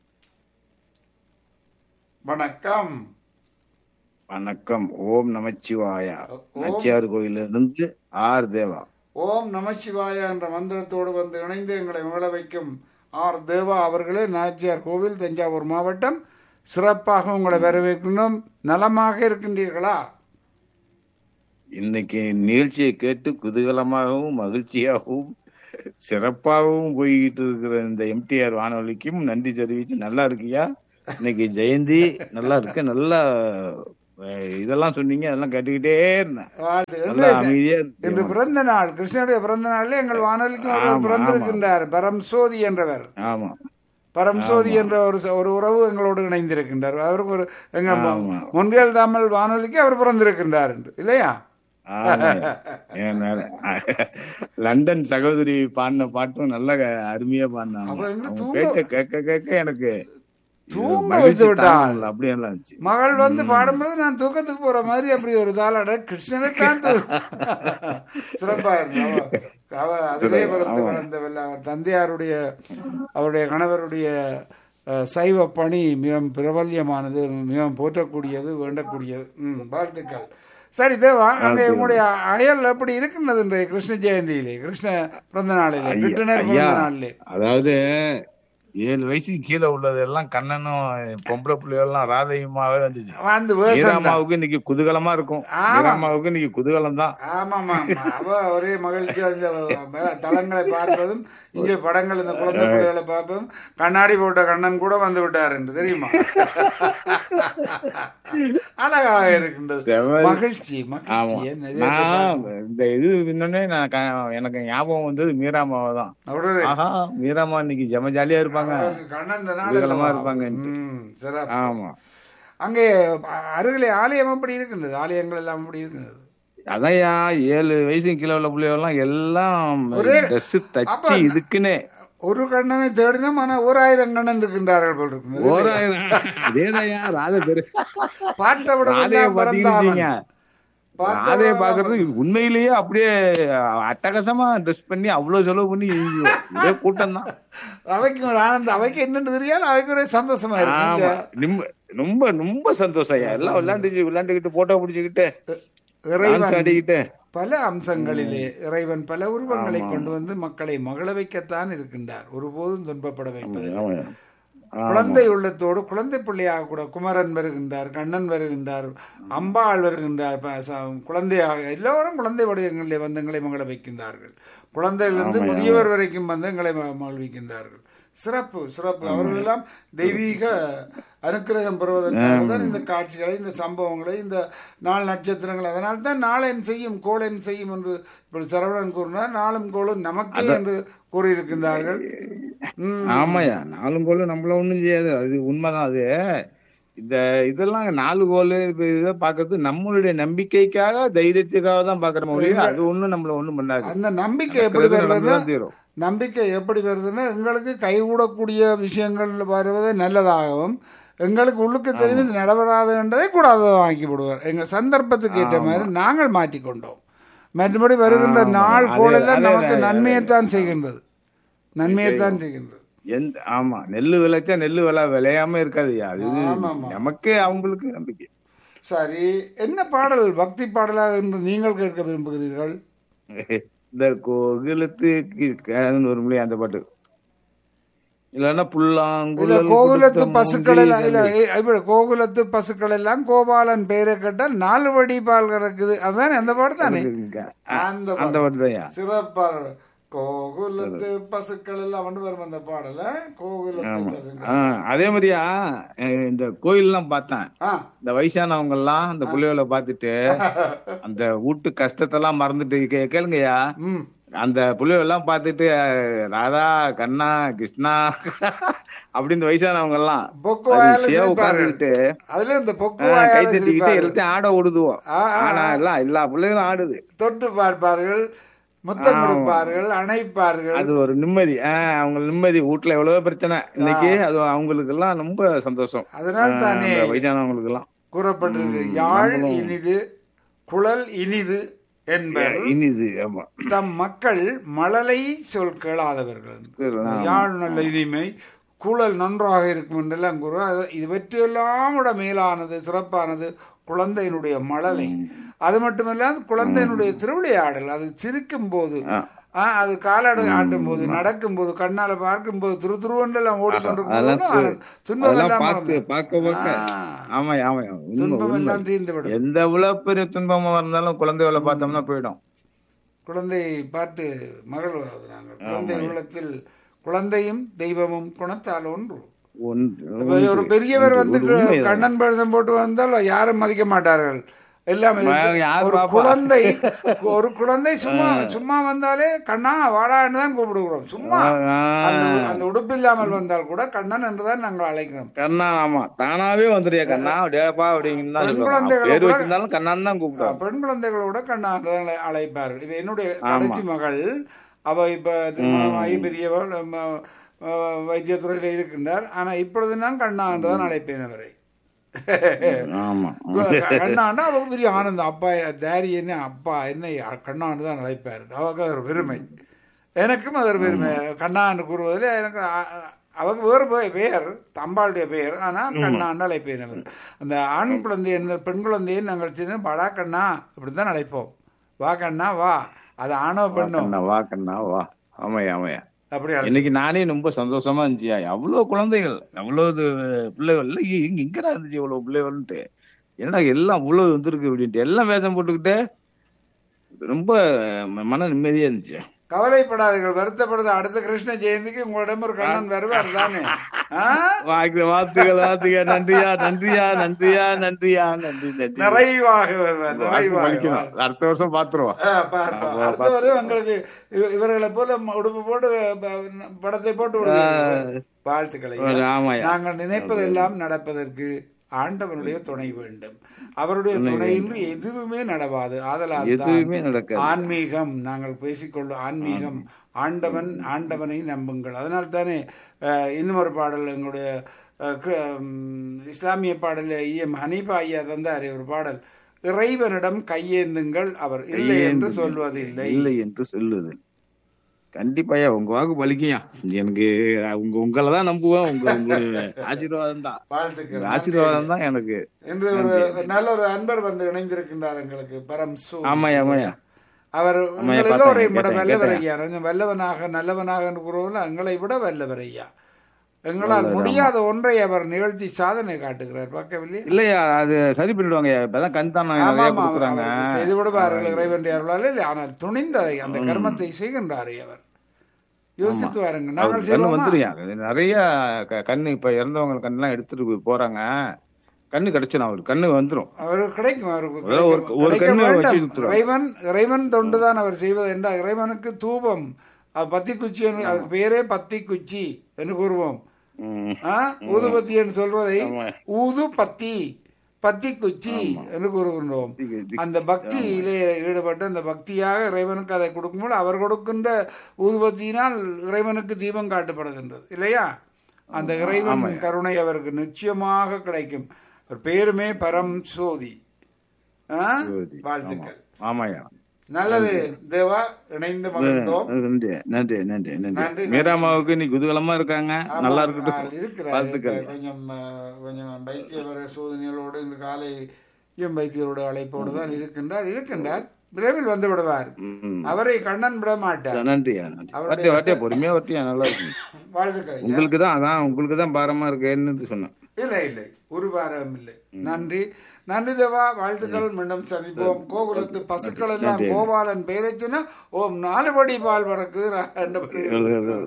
வணக்கம் வணக்கம் ஓம் நமச்சிவாயா ஓம் நாச்சியார் கோயிலிருந்து ஆர் தேவா ஓம் நம சிவாய என்ற மந்திரத்தோடு வந்து இணைந்து எங்களை மகிழ வைக்கும் ஆர் தேவா அவர்களே நாச்சியார் கோவில் தஞ்சாவூர் மாவட்டம் சிறப்பாக உங்களை வரவேற்கணும் நலமாக இருக்கின்றீர்களா இன்னைக்கு நிகழ்ச்சியை கேட்டு குதூகலமாகவும் மகிழ்ச்சியாகவும் சிறப்பாகவும் போய்கிட்டு இருக்கிற இந்த எம்டிஆர் வானொலிக்கும் நன்றி தெரிவிச்சு நல்லா இருக்கியா இன்னைக்கு ஜெயந்தி நல்லா இருக்கு நல்லா அஹ், இதெல்லாம் சொன்னீங்க அதெல்லாம் கேட்டுக்கிட்டே இருந்தேன் வாழ்த்து. நல்லா இன்று அமைதியா இன்று இருக்கு பிறந்த நாள் கிருஷ்ணனுடைய பிறந்த நாளில் எங்கள் வானொலிக்கு ஒருவர் ஆமா, பிறந்திருக்கின்றார் பரம்சோதி என்றவர் ஆமா பரம்சோதி என்ற ஒரு ச- ஒரு உறவு எங்களோடு இணைந்திருக்கின்றார் அவருக்கு ஒரு எங்க ஆமா. முன்றியல் தாமல் வானொலிக்கு அவர் பிறந்திருக்கின்றார் என்று இல்லையா ஆமா. ஏன்னா, லண்டன் சகோதரி பாடின பாட்டும் நல்ல அருமையா பாடினாங்க அப்ப எங்களுக்கு அவங்க தூங்க- பேச்ச கேட்க கேட்க எனக்கு தூங்க மகிழ்ச்சி வைத்து விட்டாள் தாங்கல அப்படியெல்லாம் இருந்துச்சு மகள் வந்து பாடும்போது நான் தூக்கத்துக்கு போற மாதிரி அப்படி ஒரு தாளாட கிருஷ்ணனை தான் தூ- சிறப்பா இருந்தது அவ- அவ அதிலே பிறந்து வளர்ந்தவல்ல அவர் தந்தையாருடைய அவருடைய கணவருடைய அஹ், சைவ பணி மிகவும் பிரபல்யமானது மிகவும் போற்றக்கூடியது வேண்டக்கூடியது ம் வாழ்த்துக்கள் சரி தேவா அங்கே உங்களுடைய அயல் எப்படி இருக்கின்றது இன்றைய கிருஷ்ண ஜெயந்தியிலே கிருஷ்ண பிறந்த நாளிலே கிருஷ்ணர் ஐயா பிறந்த நாளிலே அதாவது ஏழு வயசுக்கு கீழே உள்ளது எல்லாம் கண்ணனும் பொம்பளை பிள்ளைகள்லாம் ராதையுமாவே வந்துச்சு வந்து வேஷம் தான். மீராமாவுக்கு இன்னைக்கு குதூகலமா இருக்கும் ஆமா. மீராமாவுக்கு இன்னைக்கு குதூகலம் தான் ஆமாமா அவ ஒரே மகிழ்ச்சி அந்த ம- தளங்களை பார்ப்பதும் இங்கே படங்கள் இந்த குழந்தை பிள்ளைகளை பார்ப்பதும் கண்ணாடி போட்ட கண்ணன் கூட வந்து விட்டார் என்று தெரியுமா அழகாக இருக்கின்றது செம- மகிழ்ச்சி மகிழ்ச்சி ஆமா என்ன இது? நான் இந்த இது இன்னொன்னே நான் க- எனக்கு ஞாபகம் வந்தது மீராமாவை தான் உடனே ஆஹா மீராமா இன்னைக்கு ஜம ஜாலியா இருப்பாங்க அவருக்கு கண்ணன் நாள் குதூகலமா அல்லவா? இருப்பாங்க ம், சிறப்பு ஆமா அங்கே அ- அருகிலே ஆலயம் எப்படி இருக்கின்றது ஆலயங்கள் எல்லாம் எப்படி இருக்கின்றது அதையா ஏழு வயசு கீழே உள்ள பிள்ளைகள்லாம் எல்லாம் ட்ரெஸ் தச்சு இதுக்குன்னே ஒரு கண்ணனை தேடினோம் ஆனா ஓராயிரம் கண்ணன் இருக்கின்றார்கள் போல் இருக்கின்றது ஓராயிரம் அதேதாயா ராதை பேரு பார்த்தவிடம் ராதைய எல்லாம் பாத்தீங்கன்னு பிறந்தாவன். வச்சுக்கங்க. ராதைய பாக்குறது உண்மையிலேயே அப்படியே அட்டகாசமா ட்ரெஸ் பண்ணி அவ்வளவு செலவு பண்ணி இதே கூட்டம் தான் அவைக்கு ஒரு ஆனந்தம் அவைக்கு என்னன்னு தெரியாது அவைக்கு ஒரு சந்தோஷமா இருக்கு ஆமா ரொம்ப ரொம்ப ரொம்ப சந்தோஷம் ஐயா எல்லாம் விளையாண்டு விளையாண்டுக்கிட்டு போட்டோ பிடிச்சுக்கிட்டு இறைவன் டான்ஸ் ஆடிக்கிட்டு பல அம்சங்களிலே இறைவன் பல உருவங்களை கொண்டு வந்து மக்களை மகள வைக்கத்தான் இருக்கின்றார் ஒருபோதும் துன்பப்பட வைப்பதில்லை ஆமாய்யா. ஆமா. குழந்தை உள்ளத்தோடு குழந்தை பிள்ளையாக கூட குமரன் வருகின்றார் கண்ணன் வருகின்றார் அம்பாள் வருகின்றார் ப- ச- குழந்தையாக எல்லோரும் குழந்தை வடிவங்களிலே வந்து எங்களை மகள வைக்கின்றார்கள் குழந்தையிலிருந்து முதியவர் வரைக்கும் வந்து எங்களை ம- மகிழ்விக்கின்றார்கள் சிறப்பு சிறப்பு அவர்கள் எல்லாம் தெய்வீக அனுக்கிரகம் பெறுவதற்காக தான் இந்த காட்சிகளை இந்த சம்பவங்களை இந்த நாள் நட்சத்திரங்கள் அதனால் தான் நாளென் செய்யும் கோளென் செய்யும் என்று இப்படி சரவணன் கூறினார் நாளும் கோளும் நமக்கே என்று கூறியிருக்கின்றார்கள் ம் ஆமாய்யா நாலும் கோல் நம்மள ஒண்ணும் செய்யாது அது உண்மைதான் அது இந்த இதெல்லாம் நாலு கோல் இதை பாக்குறது நம்மளுடைய நம்பிக்கைக்காக தைரியத்துக்காக தான் பாக்குற மொழியும் அது ஒண்ணும் நம்மள ஒண்ணும் பண்ணாது அந்த நம்பிக்கை எப்படி நடக்கிறது வருதுன்னா நடந்துதான் தீரும். நம்பிக்கை எப்படி வருதுன்னா எங்களுக்கு கைகூடக்கூடிய விஷயங்கள் வருவது நல்லதாகவும் எங்களுக்கு உள்ளுக்கு தெரியும் இது நடவராதுன்றதை கூடாததாக ஆக்கி விடுவார் எங்கள் சந்தர்ப்பத்துக்கு ஏற்ற மாதிரி நாங்கள் மாற்றிக்கொண்டோம் மற்றபடி வருகின்ற நாள் அதே- கோலெல்லாம் அதே- நமக்கு அதே- நன்மையைத்தான் செய்கின்றது நன்மையைத்தான் செய்கின்றது எந்த ஆமா நெல்லு விளைச்சா நெல்லு விளை விளையாம இருக்காது அது ஆமா, ஆமா. நமக்கு அவங்களுக்கு நம்பிக்கை சரி என்ன பாடல் பக்தி பாடலாக என்று நீங்கள் கேட்க விரும்புகிறீர்கள் இந்த கோகுலத்துக்கு கேன்னு ஒரு மொழி அந்த பாட்டு இல்லன்னா இல்ல புல்லாங்குழல் கோகுலத்து கொடுத்த பசுக்கள் எல்லாம் இல்ல மூங்கில் ஏ, இப்படி கோகுலத்து பசுக்கள் எல்லாம் கோபாலன் பெயரை கேட்டால் நாலு வடி பால் கறக்குது அதுதானே அந்த பாட்டு தானே இருக்குங்க. அந்த அந்த பாட்டு பாட்டு தான் சிறப்பா கோகுலத்து பசுக்கள் எல்லாம் வந்து வரும் அந்த பாடல கோகுலத்து பசுக்கள் ஆஹ் அதே மாதிரியா அஹ் இந்த கோயில்லாம் பார்த்தேன் ஆ இந்த வயசானவங்க எல்லாம் அந்த புள்ளைகளை பார்த்துட்டு அந்த வீட்டு கஷ்டத்தெல்லாம் மறந்துட்டு கே- கேளுங்கய்யா ம் அந்த புள்ளைகள் பார்த்துட்டு அஹ், ராதா கண்ணா கிருஷ்ணா அப்படின்னு வயசானவங்க எல்லாம் பொக்கு வாயால வரிசையா சிரிப்பார்கள். உட்கார்ந்துகிட்டு அதுல இந்த பொக்கு கை வாயால தட்டிக்கிட்டு சிரிப்பார்கள். எல்லாத்தையும் ஆட ஓடுதுவோம் ஆ, ஆ, ஆனா எல்லாம் எல்லா பிள்ளைகளும் ஆடுது தொட்டு பார்ப்பார்கள் முத்தம் கொடுப்பார்கள் அணைப்பார்கள் அது ஒரு நிம்மதி ஆஹ் அவங்க நிம்மதி வீட்டுல எவ்வளவோ பிரச்சனை இன்னைக்கு அது அவங்களுக்கு எல்லாம் ரொம்ப சந்தோஷம் அதனால் ஆஹ் தானே அந்த வயசானவங்களுக்கு எல்லாம் கூறப்பட்டிருக்கு யாழ் இனிது குழல் இனிது என்பர் இனிது ஆமா தம் மக்கள் மழலை சொல் கேளாதவர்கள் ஆமா. யாழ் நல்ல இனிமை குழல் நன்றாக இருக்கும் என்றெல்லாம் கூறு அது இவற்றையெல்லாம் விட மேலானது சிறப்பானது குழந்தையினுடைய மழலை அது மட்டுமல்லாது குழந்தையினுடைய திருவிளையாடல் அது சிரிக்கும் போது ஆ, அது காலாடு ஆட்டும் போது நடக்கும் போது கண்ணால பார்க்கும் போது திரு திருவண்டெல்லாம் ஓடிக்கொண்டிருக்கும் அதெல்லாம் போது துன்பம் அதெல்லாம் எல்லாம் பார்த்து மறந்து. பார்க்க பார்க்க ஆ, ஆமா ஆமா உண்மை துன்பம் உண்மை எல்லாம் தீர்ந்து விடும் எந்த எவ்வளவு பெரிய துன்பமா இருந்தாலும் குழந்தைகளை பார்த்தோம்னா போயிடும் குழந்தையை பார்த்து மகிழ்வது நாங்கள் குழந்தை உள்ளத்தில் குழந்தையும் தெய்வமும் குணத்தால் ஒன்று ஒன்று இப்ப ஒரு பெரியவர் வந்து ஒரு உண்மைதான். கண்ணன் பழசம் போட்டு வந்தால் யாரும் மதிக்க மாட்டார்கள் எல்லாம் வா- யார் ஒரு பாப்பா? குழந்தை ஒரு குழந்தை சும்மா சும்மா வந்தாலே கண்ணா வாடான்னு தான் கூப்பிடுகிறோம் சும்மா அந்த அந்த உடுப்பு இல்லாமல் வந்தால் கூட கண்ணன் என்றுதான் நாங்கள் அழைக்கிறோம் கண்ணா ஆமா தானாவே வந்துறியா கண்ணா டேப்பா அப்படின்னு தான் பெண் சொல்லுவாங்க குழந்தைகளை பேர் கூட- வச்சிருந்தாலும் கண்ணான்னு தான் கூப்பிடுவாங்க பெண் குழந்தைகளோட கண்ணா என்றுதான் அழை- அழைப்பார்கள் இது என்னுடைய கடைசி மகள் அவ இப்ப திருமணமாகி பெரியவள் ம- அஹ், வைத்தியத்துறையில் இருக்கின்றார் ஆனால் இப்பொழுது நான் கண்ணா என்று தான் அழைப்பேன் அவரை ஆமா கண்ணாண்டா அவருக்கு பெரிய ஆனந்தம் அப்பா டேடி என்ன அப்பா என்ன கண்ணாண்டு தான் அழைப்பார் அவருக்கு அது ஒரு பெருமை எனக்கும் அது ஒரு பெருமை கண்ணாண்டு கூறுவதில் எனக்கு அ- அ- அவங்க வேறு பெ- பெயர் தம்பாளுடைய பெயர் ஆனால் கண்ணாண்டு அழைப்பேன் அவர் அந்த ஆண் குழந்தை என்ன பெண் குழந்தையை நாங்கள் சின்ன படா கண்ணா இப்படி தான் அழைப்போம் வா கண்ணா வா அது ஆணோ பெண்ணோ கண்ணா வா கண்ணா வா ஆமாய்யா ஆமாய்யா அப்படி அழை- இன்னைக்கு நானே ரொம்ப சந்தோஷமா இருந்துச்சியா அவ்வளவு குழந்தைகள் அவ்வளவு பிள்ளைகள் இல்ல இங்க இங்கடா இருந்துச்சு இவ்வளவு பிள்ளைகள்ன்ட்டு என்னடா எல்லாம் அவ்வளவு வந்திருக்கு அப்படின்ட்டு எல்லாம் வேஷம் போட்டுக்கிட்டு ரொம்ப மன நிம்மதியா இருந்துச்சு கவலைப்படாதீர்கள் வருத்தப்படுது அடுத்த கிருஷ்ண ஜெயந்திக்கு உங்களிடம் ஒரு கண்ணன் வருவார் தானே ஆ? வாக்கு வாழ்த்துகள் வாழ்த்துகள் நன்றியா நன்றியா நன்றியா நன்றியா நன்றி நன்றி நிறைவாக வருவார் வாக்கு நிறைவாக பலிக்கணும். அடுத்த வருஷம் பாத்துருவோம் ஆ, பார், பார். அடுத்த வரை உங்களுக்கு இவ- இவர்களை போல ம- உடுப்பு போட்டு ப- படத்தை போட்டு விடுவீர்கள். வாழ்த்துக்களை ஆமாய்யா நாங்கள் நினைப்பதெல்லாம் நடப்பதற்கு ஆண்டவனுடைய துணை வேண்டும் அவருடைய துணையின்றி எதுவுமே நடவாது ஆதலால் தான் எதுவுமே நடக்காது ஆன்மீகம் நாங்கள் பேசிக்கொள்ளும் ஆன்மீகம் ஆண்டவன் ஆண்டவனை நம்புங்கள் அதனால் தானே அஹ், இன்னும் ஒரு பாடல் எங்களுடைய அஹ், கு- ம், இஸ்லாமிய பாடலில் ஐயம் ஹனீஃபா ஐயா தந்தார் ஒரு பாடல் இறைவனிடம் கையேந்துங்கள் அவர் இல்லை என்று சொல்வதில்லை இல்லை என்று சொல்லுது கண்டிப்பாயா உங்க வாக்கு பலிக்கையா எனக்கு உங்க உங்களை தான் நம்புவேன் உங்க உங்க ஆசீர்வாதம் தான் வாழ்த்துக்கள் உங்க ஆசீர்வாதம் தான் எனக்கு என்று ஒரு நல்ல ஒரு அன்பர் வந்து இணைந்திருக்கின்றார் எங்களுக்கு பரம் சூ ஆமாய்யா ஆமாய்யா அவர் ஆமாய்யா, எங்கள் எல்லோரையும் விட பார்த்தேன், வல்லவர் கேட்டேன். ஐயா கொஞ்சம் வல்லவனாக நல்லவனாக என்று கூறுவோம் எங்களை விட வல்லவர் ஐயா எங்களால் முடியாத ஒன்றை அவர் நிகழ்த்தி சாதனை காட்டுகிறார் பார்க்கவில்லை இல்லையா அது சரி பண்ணிடுவாங்க இப்பதான் கண் தானம் ஆமா, நிறைய ஆமா, கொடுக்குறாங்க அவருக்கு செய்து விடுவார்கள் இறைவன் அருளால் இல்லை ஆனால் துணிந்த அந்த கர்மத்தை செய்கின்றாரே அவர் யோசித்து வாருங்க நாங்கள் கண்ணு செய்வோமா வந்துருயா நிறைய க- கண்ணு இப்ப இறந்தவங்க கண்ணெல்லாம் எடுத்துட்டு போய் போறாங்க கண்ணு கிடைச்சிடும் அவருக்கு கண்ணு வந்துரும் அவருக்கு கிடைக்கும் அவருக்கு ஒரு- ஒரு- கிடைக்கும். ஒரு கிடைக்க கண்ணை வேண்டும். வச்சு இழுத்துருவாங்க. இறைவன் இறைவன் தொண்டுதான் அவர் செய்வது என்றால் இறைவனுக்கு தூபம் அது பத்தி குச்சி என்று அதுக்கு பேரே பத்தி குச்சி என்று கூறுவோம் ம். ஆ? ஊதுபத்தி என்று சொல்வதை ஆமா. ஊது பத்தி பத்தி குச்சி என்று கூறுகின்றோம் அந்த பக்தியிலே ஈடுபட்டு அந்த பக்தியாக இறைவனுக்கு அதை கொடுக்கும்போது அவர் கொடுக்கின்ற ஊதுபத்தியினால் இறைவனுக்கு தீபம் காட்டப்படுகின்றது இல்லையா அந்த இறைவன் கருணை அவருக்கு நிச்சயமாக கிடைக்கும் அவர் பேருமே பரம் சோதி ஆ? சோதி. வாழ்த்துக்கள் ஆமாய்யா நல்லது தேவா இணைந்து மகிழ்ந்தோம் நன்றி நன்றி நன்றி நன்றி, நன்றி மீராமாவுக்கு நீ குதூகலமா இருக்காங்க நல்லா இருக்கட்டும் ஆ, இருக்கிறார் வாழ்த்துக்கள் இப்ப கொஞ்சம் ஆ, கொஞ்சம் வைத்தியவர சோதனைகளோடு இந்த காலை எம் வைத்தியரோட அழைப்போடு தான் இருக்கின்றார் இருக்கின்றார் விரைவில் வந்து விடுவார் ம். அவரை கண்ணன் விட மாட்டார் நன்றியா நன்றி வட்டியா வட்டியா பொறுமையா வட்டியா நல்லா இருக்கு வாழ்த்துக்கள் ஐயா. உங்களுக்கு தான் அதான் உங்களுக்கு தான் பாரமா இருக்கேன்னு சொன்னேன் இல்லை இல்லை ஒரு பாரம் இல்லை நன்றி நன்றி தேவா வாழ்த்துக்கள் மீண்டும் சந்திப்போம் கோகுலத்து பசுக்கள் எல்லாம் கோபாலன் பேரை சொன்னா ஓம் நாலுபடி பால் பறக்குது ரா- என்ற பெயர்.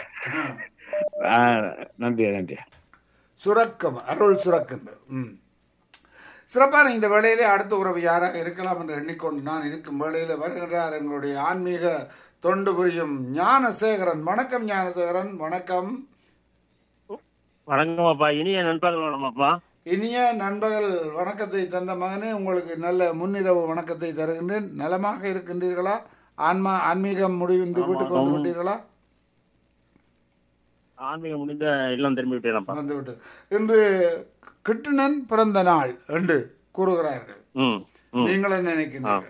ஆ, நன்றியா நன்றியா சுரக்கம் அருள் சுரக்கின்ற ம் சிறப்பான இந்த வேளையிலே அடுத்த உறவு யாராக இருக்கலாம் என்று எண்ணிக்கொண்டு நான் இருக்கும் வேளையில வருகின்றார் எங்களுடைய ஆன்மீக தொண்டு புரியும் ஞானசேகரன் வணக்கம் ஞானசேகரன் வணக்கம் வணக்கமாப்பா இனிய நண்பர்கள் வணக்கமாப்பா இனிய நண்பர்கள் வணக்கத்தை தந்த மகனே உங்களுக்கு நல்ல முன்னிரவு வணக்கத்தை தருகின்றேன் நலமாக இருக்கின்றீர்களா ஆன்மா ஆன்மீகம் முடிந்து வீட்டுக்கு வந்து விட்டீர்களா ஆன்மீகம் முடிந்த இல்லம் திரும்பி விட்டேனப்பா வந்துவிட்டு இன்று கிட்டுணன் பிறந்த நாள் என்று கூறுகிறார்கள் ம் ம் நீங்கள் என்ன நினைக்கின்றீர்கள்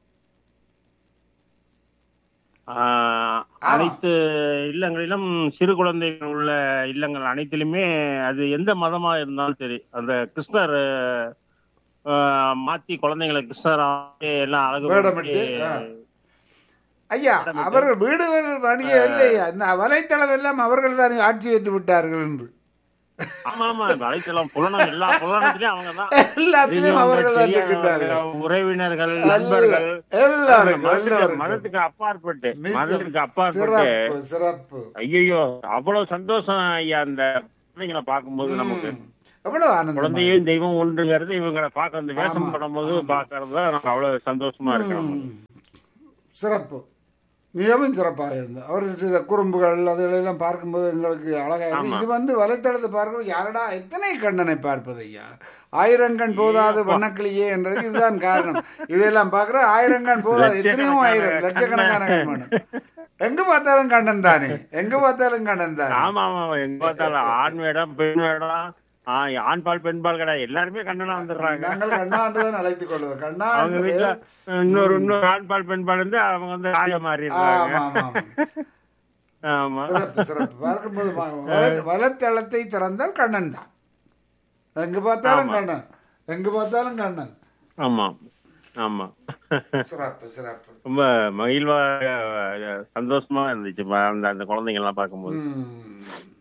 ஆஹ், அனைத்து இல்லங்களிலும் சிறு குழந்தைகள் உள்ள இல்லங்கள் அனைத்திலுமே அது எந்த மதமா இருந்தாலும் சரி அந்த கிருஷ்ணர் ஆஹ், மாத்தி குழந்தைங்களை கிருஷ்ணர் எல்லாம் அழகு வேடமிட்டு, படுத்தி, ஆ. ஐயா அவர்கள் வீடுகள் வணிக இல்லையா இந்த வலைத்தளம் எல்லாம் அவர்கள் தான் ஆட்சி ஏற்று விட்டார்கள் என்று ஆமா ஆமா வலைத்தளம் புலனம் எல்லா புலனத்திலயும் அவங்க தான் எல்லாத்திலும் அவர்கள் தான் இருக்கின்றார்கள் உறவினர்கள் நண்பர்கள் எல்லாருக்கும் மதத்துக்கு- எல்லாருக்கும் மதத்துக்கு அப்பாற்பட்டு மிக மதத்துக்கு அப்பாற்பட்டு சிறப்பு சிறப்பு ஐயோ அவ்வளவு சந்தோஷம் ஐயா அந்த குழந்தைங்களை பார்க்கும்போது நமக்கு ம். எவ்வளவு ஆனந்தம் குழந்தையும் தெய்வம் ஒன்றுங்கிறது இவங்களை பார்க்க அந்த வேஷம் படும்போது பார்க்கறது தான் நமக்கு அவ்வளவு சந்தோஷமா இருக்கு நமக்கு. சிறப்பு மிகவும் சிறப்பாக இருந்தது அவர்கள் செய்த குறும்புகள் அதுகளெல்லாம் பார்க்கும்போது எங்களுக்கு அழகாக இருக்கு இது வந்து வலைத்தளத்தை பார்க்கும்போது யாரடா எத்தனை கண்ணனை பார்ப்பது ஐயா ஆயிரங்கண் போதாது வண்ணக்கிளியே என்றதுக்கு இதுதான் காரணம் இதெல்லாம் பார்க்குற ஆயிரங்கண் போதாது எத்தனையோ ஆயிரம் லட்சக்கணக்கான கண் வேணும் எங்க பார்த்தாலும் கண்ணன் தானே எங்க பார்த்தாலும் கண்ணன் தானே ஆமா ஆமா ஆமா. எங்க பார்த்தாலும் ஆண் வேடம் பெண் வேடம் ஆ, ஆண் பால் பெண் பால் கிடையாது எல்லாருமே கண்ணனா வந்துடுறாங்க நாங்கள் கண்ணா என்று தான் அழைத்துக் கொள்வோம் கண்ணா அவங்க என்று வீட்டுல பெயர். இன்னொரு இன்னொரு ஆண் பால் பெண் பால் இருந்து அவங்க வந்து ஆய மாறிடுறாங்க ஆமா ஆமா ஆமா ஆமா சிறப்பு சிறப்பு பார்க்கும்போது வ- வல- வலத்தளத்தை திறந்தால் கண்ணன் தான் எங்க பார்த்தாலும் ஆமா. கண்ணன் எங்க பார்த்தாலும் கண்ணன் ஆமா ஆமா சிறப்பு சிறப்பு ரொம்ப மகிழ்வா அஹ், சந்தோஷமா இருந்துச்சு ப- அந்த அந்த குழந்தைங்க எல்லாம் பார்க்கும்போது ம்.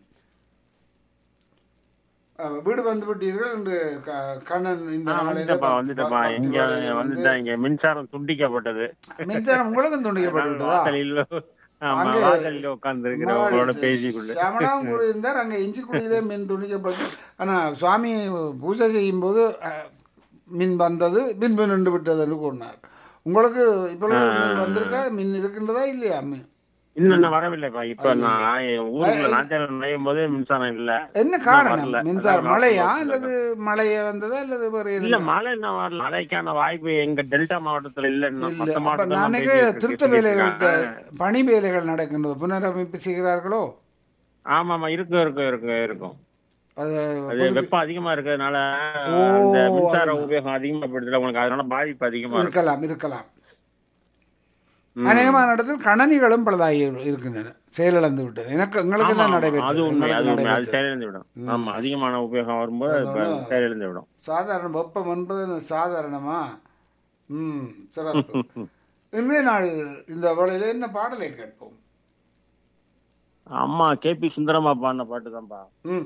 அஹ், வீடு வந்து விட்டீர்கள் என்று க- கண்ணன் இந்த ஆ, நாளிலே வந்துட்டப்பா பத்து- வந்துட்டப்பா பத்து இங்க வேளையிலே வந்து வந்துட்டேன் இங்க மின்சாரம் துண்டிக்கப்பட்டது மின்சாரம் உங்களுக்கும் துண்டிக்கப்பட்டு விட்டதா வாசலில் ஆமா அங்கே வாசலில் உட்கார்ந்து இருக்கிறவங்களோட பேசிக்கொண்டு சியாமலாம் கூறியிருந்தார் அங்கே இஞ்சிக்குடியிலே மின் துணிக்கப்பட்டு ஆனால் சுவாமி பூஜை செய்யும்போது அஹ், மின் வந்தது மின் மின் நின்று விட்டது என்று கூறினார் உங்களுக்கு இப்பொழுது மின் வந்திருக்கா மின் இருக்கின்றதா இல்லையா மின் இன்னும் இன்னும் வரவில்லைப்பா இப்ப நான் ஊருக்குள்ள நாச்சாரம் நுழையும் போது மின்சாரம் இல்ல என்ன காரணம் வரல. மின்சாரம் அதான் மழையா வரல. அல்லது மழையே வந்ததா அல்லது வேறு இல்ல எதுவும் மழை என்ன வரல மழைக்கான வாய்ப்பு எங்க டெல்டா மாவட்டத்துல இல்ல இன்னும். இல்ல மத்த அப்ப மாவட்டத்துல நாளைக்கு பேசிட்டு இருக்கு, திருத்த சொல்லிட்டு வேலைகள் இருக்காங்க. பணி வேலைகள் நடக்கின்றது புனரமைப்பு செய்கிறார்களோ ஆமா ஆமா இருக்கும் இருக்கும் இருக்கும் இருக்கும் அது அது வெப்பம் அதிகமா இருக்கிறதுனால ஓ, அந்த மின்சார அதனால. உபயோகம் அதிகமா படுத்துல உங்களுக்கு அதனால பாதிப்பு அதிகமா இருக்கும் இருக்கலாம் இருக்கலாம் ம். அநேகமான இடத்தில் கணனிகளும் பலதாகி இருக்கின்றன செயலிழந்து விட்டது எனக்கு எங்களுக்கு ஆமா, தான் ஆமா, நடைபெற்றது அது உண்மை அது எங்களுக்கு உண்மை அது நடைபெற்றது. செயலிழந்து விடும் ஆமா அதிகமான உபயோகம் வரும்போது அது அதனால- செயலிழந்து விடும் சாதாரண வெப்பம் என்பது சாதாரணமா ம் சிறப்பு இன்றைய நாள் இந்த வேளையில என்ன பாடலை கேட்போம் அம்மா கே பி சுந்தரமா பாடின பாட்டு தான்ப்பா ம்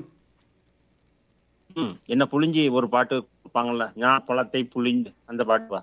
ம், என்ன புளிஞ்சி ஒரு பாட்டு கொடுப்பாங்கல்ல ஞான பழத்தை புளிஞ்சு அந்த பாட்டுப்பா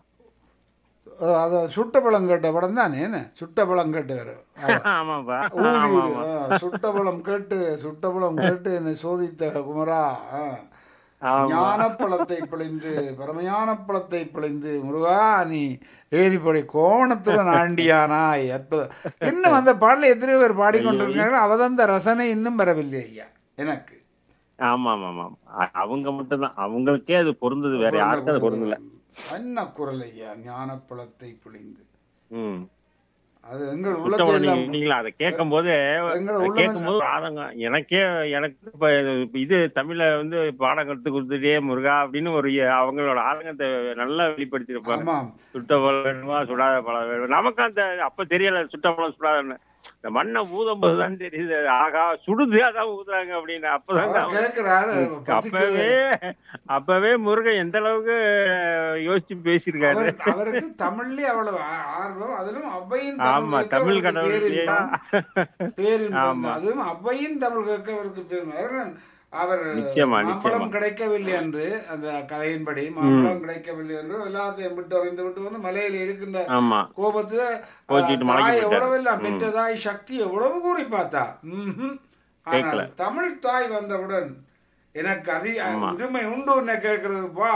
அஹ் அது சுட்ட பழம் கேட்ட படம் தானே என்ன சுட்ட பழம் கேட்டு வரும் ஆமாப்பா ஊதி ஆமா ஆமா ஆ, சுட்ட பழம் கேட்டு சுட்ட பழம் கேட்டு என்னை சோதித்த குமரா ஆ. ஆமா ஞானப்பழத்தை பிழைந்து பரமயான பழத்தை பிழைந்து முருகா நீ ஏரிப்படை கோணத்துடன் ஆண்டியானாய் அற்புதம் இன்னும் அந்த பாடலை எத்தனையோ பேர் பாடிக்கொண்டிருக்கிறார்கள் அவதந்த ரசனை இன்னும் வரவில்லை ஐயா எனக்கு ஆமா ஆமா ஆமா அ- அவங்க மட்டும்தான் அவங்களுக்கே அது பொருந்தது வேற யாருக்கும் அது பொருந்தல என்ன குரல் ஐயா ஞானப்பழத்தை பிழிந்து ம் அது எங்கள் உள்ளத்தை சுத்தமான எல்லாம் நீங்க நீங்களா அதை கேட்கும் போது எங்களை உள்ள கேட்கும் போது ஆதங்கம் எனக்கே எனக்கு இப்ப இது- இது தமிழ்ல வந்து பாடம் கத்து கொடுத்துட்டே முருகா அப்படின்னு ஒரு அவங்களோட ஆதங்கத்தை நல்லா வெளிப்படுத்தியிருப்பாங்க ஆமாம் சுட்ட பழம் வேணுமா சுடாத பழம் வேணுமா நமக்கு அந்த அப்ப தெரியல சுட்ட பழம் சுடாதன்னு இந்த மண்ணை ஊதும் போதுதான் தெரியுது ஆகா சுடுது அதான் ஊதுறாங்க அப்படின்னு அப்பதான் அவர் கேட்கிறாரு பசிக்குது. அப்பவே அப்பவே முருகன் எந்த அளவுக்கு யோசிச்சு பேசியிருக்காரு அவர் அவருக்கு தமிழ்லயே அவ்வளவு ஆ- ஆர்வம் அதிலும் அவ்வையின் ஆமா கேட்க தமிழ் அவருக்கு கடவுள் பேரின்பம். பேரின்பம் ஆமா. அதுவும் அவ்வையின் தமிழ் கேட்க அவருக்கு பெருமை அவர் நிச்சயமா, மாம்பழம் நிச்சயமா. கிடைக்கவில்லை என்று அந்த கதையின்படி மாம்பழம் கிடைக்கவில்லை என்று எல்லாத்தையும் விட்டு அறிந்து விட்டு வந்து மலையில இருக்கின்ற ஆமா கோபத்துல கோச்சிட்டு அஹ், மலைக்கு தாய் போயிட்டாரு. எவ்வளவெல்லாம் ம். பெற்ற தாய் சக்தி எவ்வளவு கூறி பார்த்தா ம்ஹும். ஆனால் கேட்கல. தமிழ் தாய் வந்தவுடன் எனக்கு அதிக ஆமா. உரிமை உண்டு என்ன கேட்கறது பா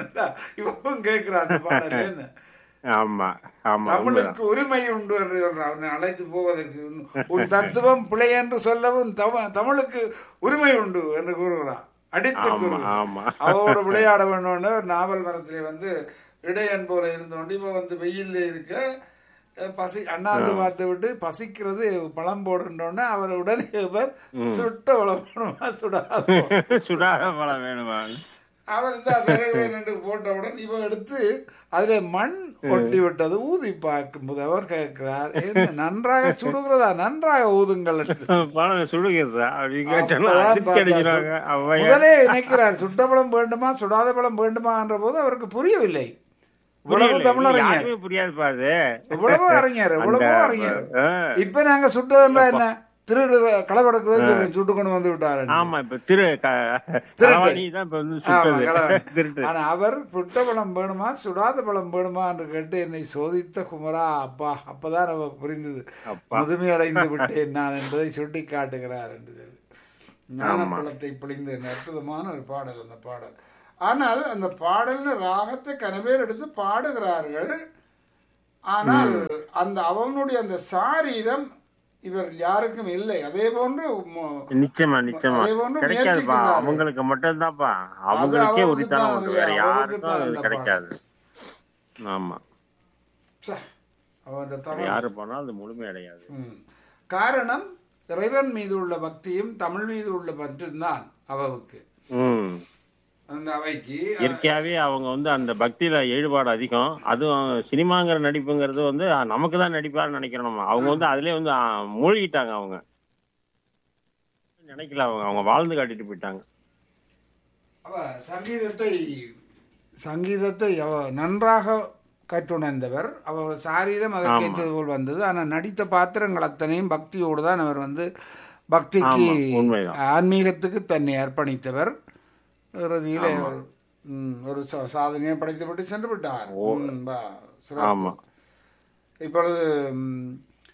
இவன் கேட்கிறான் அந்த பாடல் என்ன ஆமா ஆமா உண்மைதான். தமிழுக்கு உரிமை உண்டு என்று சொல்றான் அவனை அழைத்து போவதற்கு உன்- உன் தத்துவம் பிழை என்று சொல்லவும் தம- தமிழுக்கு உரிமை உண்டு என்று கூறுகிறான் அடித்து ஆமா கூறுகிறான் ஆமா அவரோட விளையாட வேணும்னு ஒரு நாவல் மரத்திலே வந்து இடையன் போல இருந்தோண்டு இப்ப வந்து வெயில்ல இருக்க அஹ், பசி அண்ணாந்து பார்த்து விட்டு பசிக்கிறது பழம் போடுன்றோன்னு அவர் உடனே இவர் சுட்ட பழம் போடுமா சுடாத சுடாத பழம் வேணுமா அவர் இந்த சிறைவேன் என்று போட்டவுடன் இவன் எடுத்து அதிலே மண் ஒட்டி விட்டது ஊதி பார்க்கும்போது அவர் கேட்கிறார் "என்ன, நன்றாக சுடுகிறதா நன்றாக ஊதுங்கள் என்று. பழம் சுடுகிறதா அப்படின்னு கேட்டோம்னா அப்பதான் அதிர்ச்சி பார்த்தா அடிச்சிருவாங்க சு- அவ்வையா முதலே நினைக்கிறார் சுட்ட பழம் வேண்டுமா சுடாத பழம் வேண்டுமா என்ற போது அவருக்கு புரியவில்லை இவ்வளவு புரியல. தமிழறிஞர் யாருமே புரியாதுப்பா அது இவ்வளவு அறிஞர் இவ்வளவு அந்த- அறிஞர் ஆ. இப்ப நாங்க சுட்டதெல்லாம் என்ன திருடு களவெடுக்கிறது சொல்லி சுட்டு கொண்டு வந்து விட்டாரு ஆமா இப்ப திரு க- திருட்டு. களவாணி தான் இப்ப வந்து ஆமா, சுட்டது களவாணி. திருட்டு ஆனா அவர் புட்ட பழம் வேணுமா சுடாத பழம் வேணுமா என்று கேட்டு என்னை சோதித்த குமரா அப்பா அப்பதான் நமக்கு புரிந்தது அப்பா. முதுமை அடைந்து விட்டேன் நான் என்பதை சுட்டி காட்டுகிறார் என்று சொல்லி ஞானப்பழத்தை பிழிந்து என்ற அற்புதமான ஒரு பாடல் அந்த பாடல் ஆனால் அந்த பாடல்னு ராகத்தை கனவேர் எடுத்து பாடுகிறார்கள் ஆனால் அந்த அவனுடைய அந்த சாரீரம் இவர் யாருக்கும் இல்லை அதே போன்று மு- நிச்சயமா நிச்சயமா அதே போன்று கிடைக்காதுப்பா முயற்சிக்கின்றார்கள். அவங்களுக்கு மட்டும்தான்ப்பா அவங்களுக்கே அவருக்கு உரித்தான தான் ஒன்று அது, வேற அவருக்கு யாருக்கும் தான் அது அந்த கிடைக்காது ஆமா ச்சே, அவன் வேற தமிழ் யாரு போனாலும் அது முழுமை அடையாது ம். காரணம் இறைவன் மீது உள்ள பக்தியும் தமிழ் மீது உள்ள பற்றும்தான் அவவுக்கு ம் அந்த அவைக்கு இயற்கையாவே அவங்க வந்து அந்த பக்தியில ஈடுபாடு அதிகம் அதுவும் சினிமாங்கிற நடிப்புங்கிறது வந்து நமக்கு தான் நடிப்பான்னு நினைக்கிறோம் நம்ம அவங்க வந்து அதுலயே வந்து ஆ, மூழ்கிட்டாங்க அவங்க நினைக்கல அவங்க அவங்க வாழ்ந்து காட்டிட்டு போயிட்டாங்க அவ சங்கீதத்தை சங்கீதத்தை அவ நன்றாக கற்றுணர்ந்தவர் அவர் சாரீரம் அதற்கேற்றது போல் வந்தது ஆனால் நடித்த பாத்திரங்கள் அத்தனையும் பக்தியோடு தான் அவர் வந்து பக்திக்கு ஆமா, உண்மைதான். ஆன்மீகத்துக்கு தன்னை அர்ப்பணித்தவர் இறுதியில் அவர் ம், ஒரு சா- சாதனையை படைத்துவிட்டு சென்று விட்டார் ம், பா, சிறப்பு. ஆமா இப்பொழுது ம்,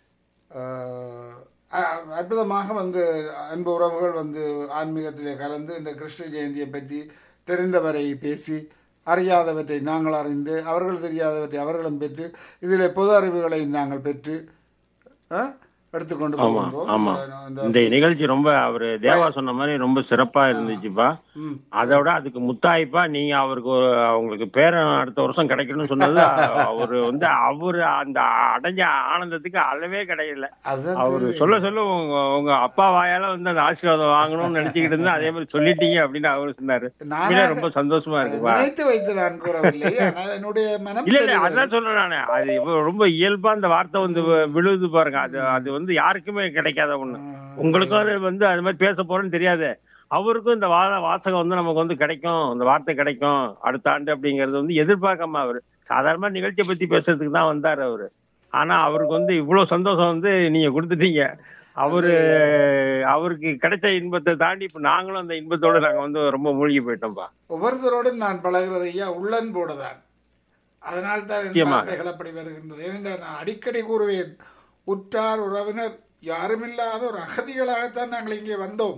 அஹ், அ- அற்புதமாக வந்து அன்பு உறவுகள் வந்து ஆன்மீகத்திலே கலந்து இந்த கிருஷ்ண ஜெயந்தியை பற்றி தெரிந்தவரை பேசி அறியாதவற்றை நாங்கள் அறிந்து அவர்கள் தெரியாதவற்றை அவர்களும் பெற்று இதில் பொது அறிவுகளை நாங்கள் பெற்று அஹ், எடுத்துக்கொண்டு ஆமா போகின்றோம் ஆமா இந்த- இந்த இந்த நிகழ்ச்சி ரொம்ப அவரு தேவா சொன்ன மாதிரி ரொம்ப சிறப்பா இருந்துச்சுப்பா ம். அதை விட அதுக்கு முத்தாய்ப்பா நீங்க அவருக்கு ஒரு அவங்களுக்கு பேரன் அடுத்த வருஷம் கிடைக்கணும்னு சொன்னது அ- அவரு வந்து அவரு அந்த அடைஞ்ச ஆனந்தத்துக்கு அளவே கிடைக்கல அதுதான் அவரு தேவை. சொல்ல சொல்ல உங்க உங்க அப்பா வாயால வந்து அந்த ஆசீர்வாதம் வாங்கணும்னு நினைச்சுக்கிட்டு இருந்தா அதே மாதிரி சொல்லிட்டீங்க அப்படின்னு அவரு சொன்னாரு நானாக உண்மையிலே ரொம்ப சந்தோஷமா இருக்குப்பா நினைத்து வைத்து நான் கூறவில்லை ஆனால் என்னுடைய மனம் இல்ல இல்ல தெரிகிறது. அதான் சொல்றேன் நானு அது இப்ப ரொம்ப இயல்பா அந்த வார்த்தை வந்து வி- விழுது பாருங்க அது அது வந்து யாருக்குமே கிடைக்காத ஒண்ணு உங்களுக்கும் அது வந்து அது மாதிரி பேச போறேன்னு தெரியாது அவருக்கும் இந்த வா வாசகம் வந்து நமக்கு வந்து கிடைக்கும் இந்த வார்த்தை கிடைக்கும் அடுத்த ஆண்டு அப்படிங்கறது வந்து எதிர்பார்க்காம அவரு சாதாரணமா நிகழ்ச்சியை பத்தி பேசுறதுக்கு தான் வந்தாரு அவரு ஆனா அவருக்கு வந்து இவ்வளவு சந்தோஷம் வந்து நீங்க கொடுத்துட்டீங்க அவரு அவருக்கு கிடைச்ச இன்பத்தை தாண்டி இப்ப நாங்களும் அந்த இன்பத்தோட நாங்க வந்து ரொம்ப மூழ்கி போயிட்டோம்ப்பா ஒவ்வொருத்தரோடும் நான் பழகிறது ஐயா உள்ளன்போடு தான் அதனால் தான் என் நிச்சயமாக. வார்த்தைகள் அப்படி வருகின்றது ஏனென்றால் நான் அடிக்கடி கூறுவேன் உற்றார் உறவினர் யாருமில்லாத ஒரு அகதிகளாகத்தான் நாங்கள் இங்கே வந்தோம்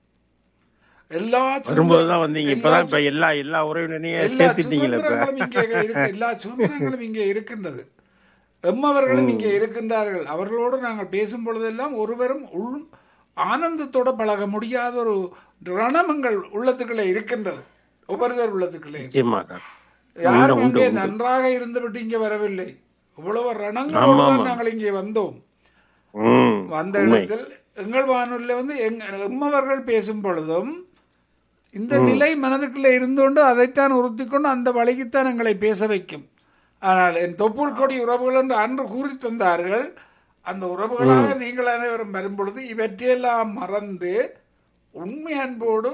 எல்லா வரும்போதுதான் வந்தீங்க இப்பதான் எல்லா இப்ப எல்லா எல்லா உறவினரையும் எல்லா சேர்த்துட்டீங்களே இப்ப சுதந்திரங்களும் இங்கே இருக்கு எல்லா சுதந்திரங்களும் இங்கே இருக்கின்றது எம்மவர்களும் இங்கே இருக்கின்றார்கள் அவர்களோடு நாங்கள் பேசும் பொழுதெல்லாம் ஒருவரும் உள் ஆனந்தத்தோட பழக முடியாத ஒரு ரணமங்கள் உள்ளத்துக்குள்ளே இருக்கின்றது ஒவ்வொருத்தர் உள்ளத்துக்குள்ளே நிச்சயமாக யாரும் உண்டு, அங்கே உண்டு. நன்றாக இருந்துவிட்டு இங்கே வரவில்லை இவ்வளவு ஆமா, ரணங்களோடு தான் ஆமா. நாங்கள் இங்கே வந்தோம் ம், வந்த உண்மை. இடத்தில் எங்கள் வானொலியில் வந்து எங் எம்மவர்கள் பேசும் பொழுதும் இந்த நிலை மனதுக்குள்ளே இருந்தோண்டு அதைத்தான் உறுத்திக்கொண்டு அந்த வழிக்குத்தான் எங்களை பேச வைக்கும் ஆனால் என் தொப்புள் கொடி உறவுகள் என்று அன்று கூறி தந்தார்கள் அந்த உறவுகளாக நீங்கள் அனைவரும் வரும்பொழுது இவற்றையெல்லாம் மறந்து உண்மை அன்போடு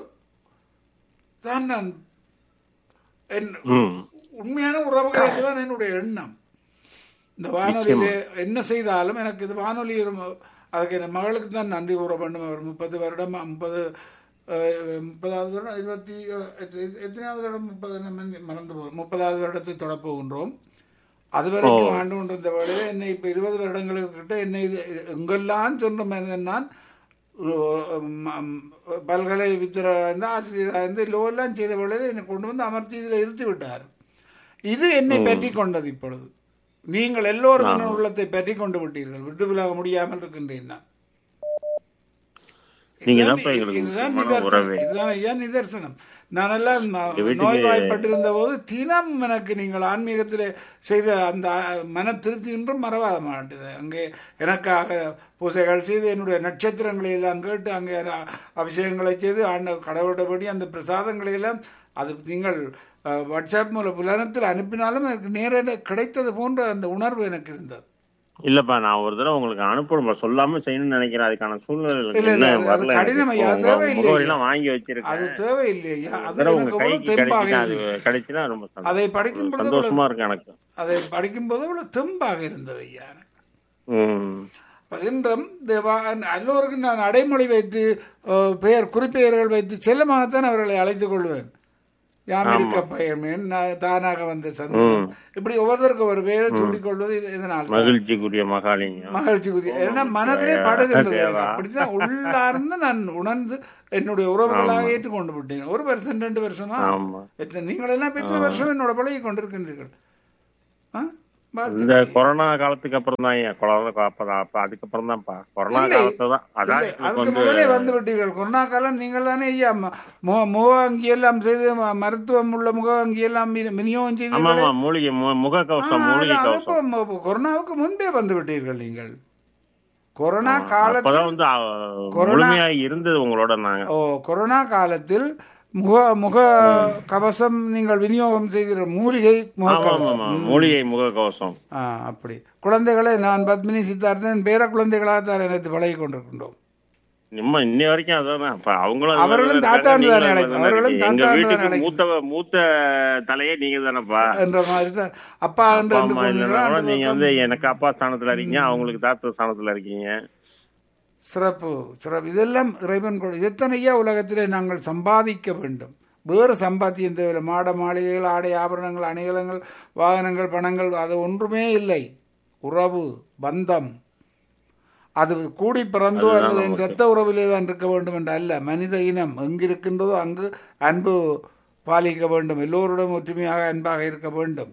தான் நான் என் ம், உண்மையான உறவுகள் என்றுதான் என்னுடைய எண்ணம் இந்த வானொலியிலே என்ன செய்தாலும் எனக்கு இது வானொலி ஒரு- அதுக்கு என் மகளுக்கு தான் நன்றி கூற வேண்டும் அவர் முப்பது வருடம் முப்பது அஹ், முப்பதாவது வருடம் இருபத்தி அஹ், எத்த- எத்தனாவது வருடம் முப்பது மறந்து போ முப்பதாவது வருடத்தை தொடப் போகின்றோம் அது வரைக்கும் ஆண்டு கொண்டிருந்த வேளையில் என்னை இப்போ இருபது வருடங்களுக்கு கிட்ட என்னை இது இது எங்கெல்லாம் சென்ற மனிதன் நான் உம், உம், பல்கலை வித்திராக இருந்து ஆசிரியராக இருந்து லோவெல்லாம் செய்த வேளையில் என்னை கொண்டு வந்து அமர்த்தி இதில் இருத்தி விட்டார் இது என்னை பற்றி கொண்டது இப்பொழுது நீங்கள் எல்லோரும் என் உள்ளத்தை பற்றி கொண்டு விட்டீர்கள் விட்டு விலக முடியாமல் இருக்கின்றேன் நான் நீங்க இதுதான் தான்ப்பா எங்களுக்கு இதுதான் முக்கியமான நிதர்சனம் உறவே. இதுதான் ஐயா நிதர்சனம் நானெல்லாம் ந- வீட்டுக்கு- நோய்வாய்ப்பட்டிருந்த போது தினம் எனக்கு நீங்கள் ஆன்மீகத்தில் செய்த அந்த அஹ், மன திருப்தி என்றும் மறவாத மாட்டேது அங்கே எனக்காக பூசைகள் செய்து என்னுடைய நட்சத்திரங்களை எல்லாம் கேட்டு அங்கே அ- அபிஷேகங்களை செய்து ஆண்ட கடவுளபடி அந்த பிரசாதங்களை எல்லாம் அது நீங்கள் அஹ், வாட்ஸ்அப் மூலம் புலனத்தில் அனுப்பினாலும் எனக்கு நேரில் கிடைத்தது போன்ற அந்த உணர்வு எனக்கு இருந்தது இல்லப்பா நான் ஒரு தடவை உங்களுக்கு அனுப்பணும் சொல்லாம செய்யணும்னு நினைக்கிறேன் அதுக்கான சூழ்நிலை இல்ல, எனக்கு இல்ல, என்ன அது- அது வரல கடினம் ஐயா, எனக்கு. தேவை உங்க இல்லையே. முகவரி எல்லாம் வாங்கி அது வச்சிருக்கேன் தேவையில்லையா ஒரு அது தடவை எனக்கு உங்க அவ்வளவு கைக்கு தெம்பாக கிடைச்சிட்டா அது இல்லை. கிடைச்சுன்னா ரொம்ப சந்தோஷம். அதை படிக்கும் பொழுது சந்தோஷமா இருக்கு எனக்கு அதை படிக்கும்போது அவ்வளவு தெம்பாக இருந்தது ஐயா எனக்கு. ம் இன்றும் தேவா எல்லோருக்கும் நான் அடைமொழி வைத்து அஹ், பெயர் குறிப்பெயர்கள் வைத்து செல்லமாகத்தான் அவர்களை அழைத்துக் கொள்வேன் யாம் இருக்க பயமேன் நான் தானாக வந்த சந்தோஷம் இப்படி ஒவ்வொருத்தருக்கும் ஒரு பெயரை சொல்லிக் கொள்வது இது- இதனால் தான். மகிழ்ச்சிக்குரிய மகாலிங்கம் மகிழ்ச்சிக்குரிய ஏன்னா மனதிலே படுகின்றது எனக்கு. அப்படித்தான் உள்ளார்ந்து நான் உணர்ந்து என்னுடைய உறவுகளாக ஏற்றுக்கொண்டு விட்டேன் ஒரு வருஷம் ரெண்டு வருஷமா ஆமா எத்தனை- நீங்கள் எல்லாம் எத்தனை வருஷம் என்னோட பழகி கொண்டிருக்கின்றீர்கள் ஆ? வாழ்த்து. இந்த கொரோனா காலத்துக்கு அப்புறம் தான் ஏன் கொரோனா அப்பதான் அப்ப அதுக்கப்புறம் தான்ப்பா கொரோனா இல்லை. காலத்தை தான் அதான் இல்லை, எங்களுக்கு அதுக்கு வந்து முதலே வந்து விட்டீர்கள் கொரோனா காலம் நீங்கள் தானே ஐயா ம- மு- முகவங்கி எல்லாம் செய்து ம- மருத்துவம் உள்ள முகவங்கி எல்லாம் வினி- விநியோகம் ஆமா செய்தீர்கள் ஆமா மூலிகை மு- முக கவசம் மூலிகை கவசம் கொரோனாவுக்கு முன்பே வந்து விட்டீர்கள் நீங்கள் கொரோனா காலத்தில் அப்பதான் வந்து ஆ, கொரோனா- முழுமையா இருந்தது உங்களோட நாங்க ஓ கொரோனா காலத்தில் முக முக கவசம் நீங்கள் விநியோகம் செய்கிற மூலிகை முக ஆமா ஆமா கவசம் ஆமா மூலிகை முகக்கவசம் ஆ அப்படி குழந்தைகளை நான் பத்மினி சித்தார்த்தன் பேர குழந்தைகளாக தான் நினைத்து பழகி கொண்டிருக்கின்றோம் நம்ம இன்னை வரைக்கும் அதான் அப்ப அவங்களும் அதுல அவர்களும் இருக்காங்க, தாத்தான்னு நீங்களும் தானே அதுல அழைக்கும். தானே அவர்களும் இருக்கீங்க. எங்க தாத்தான்னு வீட்டுக்கு தானே மூத்த மூத்த தலையே நீங்க தானப்பா என்ற மாதிரி தான் அப்பா என்று அப்பா ரெண்டு அம்மா இல்லைன்னா பொண்ணுங்களா, கூட அந்த நீங்க பக்கம் வந்து எனக்கு அப்பா ஸ்தானத்துல இருக்கீங்க அவங்களுக்கு தாத்தா ஸ்தானத்துல இருக்கீங்க சிறப்பு சிறப்பு இதெல்லாம் இறைவன் கொடு எத்தனையா உலகத்திலே நாங்கள் சம்பாதிக்க வேண்டும் வேறு சம்பாத்தியம் தேவையில்லை மாட மாளிகைகள் ஆடை ஆபரணங்கள் அணிகலங்கள் வாகனங்கள் பணங்கள் அது ஒன்றுமே இல்லை உறவு பந்தம் அது கூடி பிறந்தோ அதுதான் அல்லது என் நமக்கு. இரத்த உறவிலே தான் இருக்க வேண்டும் என்று அல்ல மனித இனம் எங்கிருக்கின்றதோ அங்கு அன்பு பாலிக்க வேண்டும் எல்லோருடன் ஒற்றுமையாக அன்பாக இருக்க வேண்டும்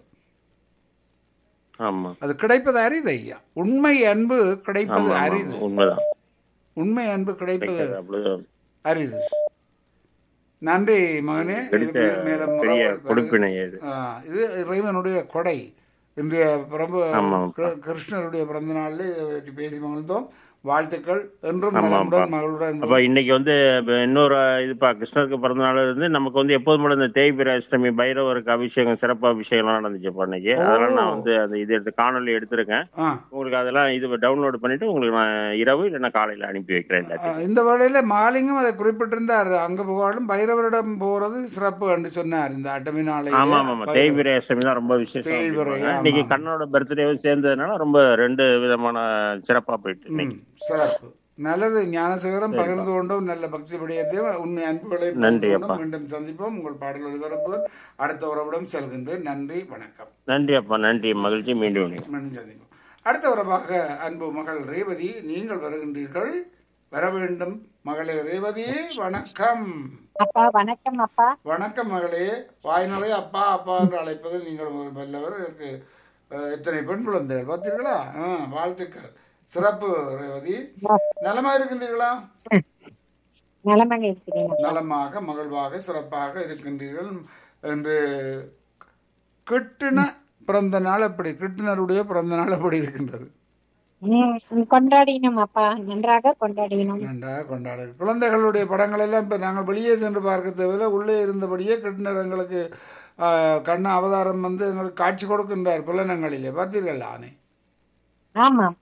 ஆமா அது கிடைப்பது அரிது ஐயா உண்மை அன்பு கிடைப்பது ஆமா ஆமா, அரிது உண்மைதான் உண்மை அன்பு கிடைப்பது கிடைக்காது, அப்படிதான். அரிது நன்றி மகனே இது கிடைத்த மேல் மேலும் பெரிய முறை- கொடுப்பினை இது ஆ, இது இறைவனுடைய கொடை இன்றைய பிரபு ஆமா. கிரு- கிருஷ்ணருடைய பிறந்த நாளில் இதை பற்றி பேசி மகிழ்ந்தோம் வாழ்த்துக்கள் என்றும் ஆமாப்பா. நலமுடன் மகளுடன் அப்ப இன்னைக்கு வந்து இப்ப இன்னொரு இதுப்பா கிருஷ்ணருக்கு பிறந்த நாள் இருந்து நமக்கு வந்து எப்போதும் போல இந்த தேய்பிர அஷ்டமி பைரவருக்கு அபிஷேகம் சிறப்பு அபிஷேகம்லாம் நடந்துச்சுப்பா இன்னைக்கு அதெல்லாம் நான் வந்து அந்த இது எடுத்து காணொலி எடுத்திருக்கேன் ஆ உங்களுக்கு அதெல்லாம் இது டவுன்லோட் பண்ணிட்டு உங்களுக்கு நான் இரவு இல்லைன்னா காலையில அனுப்பி வைக்கிறேன் எல்லாத்தையும் ஆ, இந்த வேளையில மாலிங்கம் அதை குறிப்பிட்டிருந்தார் அங்க புகழும் பைரவரிடம் போறது சிறப்பு என்று சொன்னார் இந்த அட்டமி நாளை ஆமா ஆமா ஆமா தேய்பிரை அஷ்டமி தான் ரொம்ப விசேஷம் தேய்பிறை, அப்படிம்பாங்க. ஆமா, இன்னைக்கு ஆமா. கண்ணோட பர்த்டேவும் சேர்ந்ததுனால ரொம்ப ரெண்டு விதமான சிறப்பா போயிட்டு இன்னைக்கு சிறப்பு நல்லது ஞானசேகரம் பகிர்ந்து கொண்டோம் நல்ல பக்தி விடயத்தையும் உண்மை அன்புகளை நன்றி, பகிர்ந்து அப்பா. கொண்டோம். மீண்டும் சந்திப்போம் உங்கள் பாடல் ஒளிபரப்பு அடுத்த உறவிடம் செல்கின்றேன் நன்றி வணக்கம் நன்றி அப்பா நன்றி மகிழ்ச்சி மீண்டும் இணைவோம். மீண்டும் சந்திப்போம் அடுத்த உறவாக அன்பு மகள் ரேவதி நீங்கள் வருகின்றீர்கள் வர வேண்டும் மகளே ரேவதி வணக்கம் அப்பா வணக்கம் அப்பா வணக்கம் மகளே வாய் நிறைய அப்பா அப்பா என்று அழைப்பதில் நீங்கள் ஒரு வல்லவர் எனக்கு அஹ், எத்தனை பெண் குழந்தைகள் பார்த்தீர்களா ஆ, வாழ்த்துக்கள் சிறப்பு ரேவதி நலமா இருக்கின்றீர்களா நலமாக இருக்கிறேன் நலமாக மகிழ்வாக சிறப்பாக இருக்கின்றீர்கள் என்று கிட்டின பிறந்த நாள் எப்படி கிட்டினருடைய பிறந்த நாள் எப்படி இருக்கின்றது ம், கொண்டாடினோம் அப்பா நன்றாக கொண்டாடினோம் நன்றாக கொண்டாடு குழந்தைகளுடைய படங்கள் எல்லாம் இப்போ நாங்கள் வெளியே சென்று பார்க்க தேவையில்லை உள்ளே இருந்தபடியே கிட்டினர் எங்களுக்கு ஆ, கண்ண அவதாரம் வந்து எங்களுக்கு காட்சி கொடுக்கின்றார் புலனங்களிலே பார்த்தீர்கள் ஆனே ஆமாம்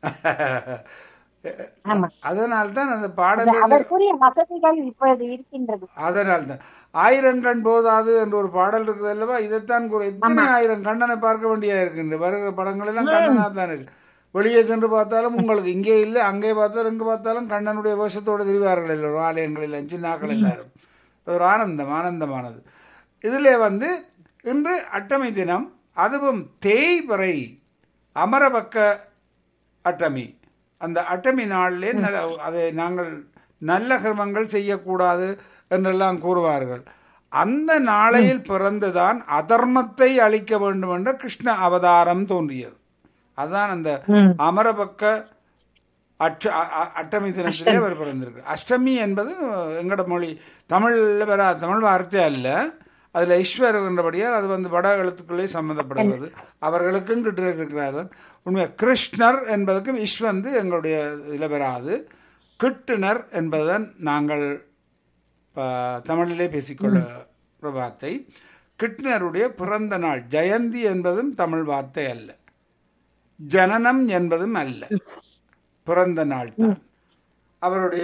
ஆமா அதனால் தான் அந்த பாடல்கள் அதற்குரிய வசதிகள் இப்பொழுது இருக்கின்றது அதனால் தான் ஆயிரம் கண் போதாது என்ற ஒரு பாடல் இருக்குது அல்லவா இதைத்தான் கூற இத்தனை ஆயிரம் கண்ணனை பார்க்க வேண்டியா இருக்கின்ற வருகிற படங்கள் எல்லாம் கண்ணனா தான் இருக்கு வெளியே சென்று பார்த்தாலும் உங்களுக்கு இங்கே இல்லை அங்கே பார்த்தாலும் இங்கே பார்த்தாலும் கண்ணனுடைய வேஷத்தோடு திரிவார்கள் எல்லோரும் ஆலயங்களில் சின்னாக்கள் எல்லாரும் அது ஒரு ஆனந்தம் ஆனந்தமானது இதில் வந்து இன்று அட்டமை தினம் அதுவும் தேய்பிறை அமரபக்க அட்டமி அந்த அட்டமி நாளிலே நல்ல அதை நாங்கள் நல்ல கர்மங்கள் செய்யக்கூடாது என்றெல்லாம் கூறுவார்கள் அந்த நாளையில் பிறந்துதான் அதர்மத்தை அழிக்க வேண்டும் என்ற கிருஷ்ண அவதாரம் தோன்றியது அதுதான் அந்த அமரபக்க அட்ட அ- அ- அட்டமி தினத்திலே அவர் பிறந்திருக்கு அஷ்டமி என்பது எங்கட மொழி தமிழில் வர தமிழ் வார்த்தை அல்ல அதில் ஈஸ்வர் என்றபடியால் அது வந்து வட எழுத்துக்களே சம்மந்தப்படுகிறது அவர்களுக்கும் கிட்ட இருக்கிறார்கள் உண்மை கிருஷ்ணர் என்பதற்கும் இஷ் வந்து எங்களுடைய இதில் வராது கிட்டுனர் என்பதுதான் நாங்கள் ஆ, தமிழிலே பேசிக்கொள்ள ஒரு வார்த்தை கிருஷ்ணருடைய பிறந்த நாள் ஜெயந்தி என்பதும் தமிழ் வார்த்தை அல்ல ஜனனம் என்பதும் அல்ல பிறந்த நாள் தான் அவருடைய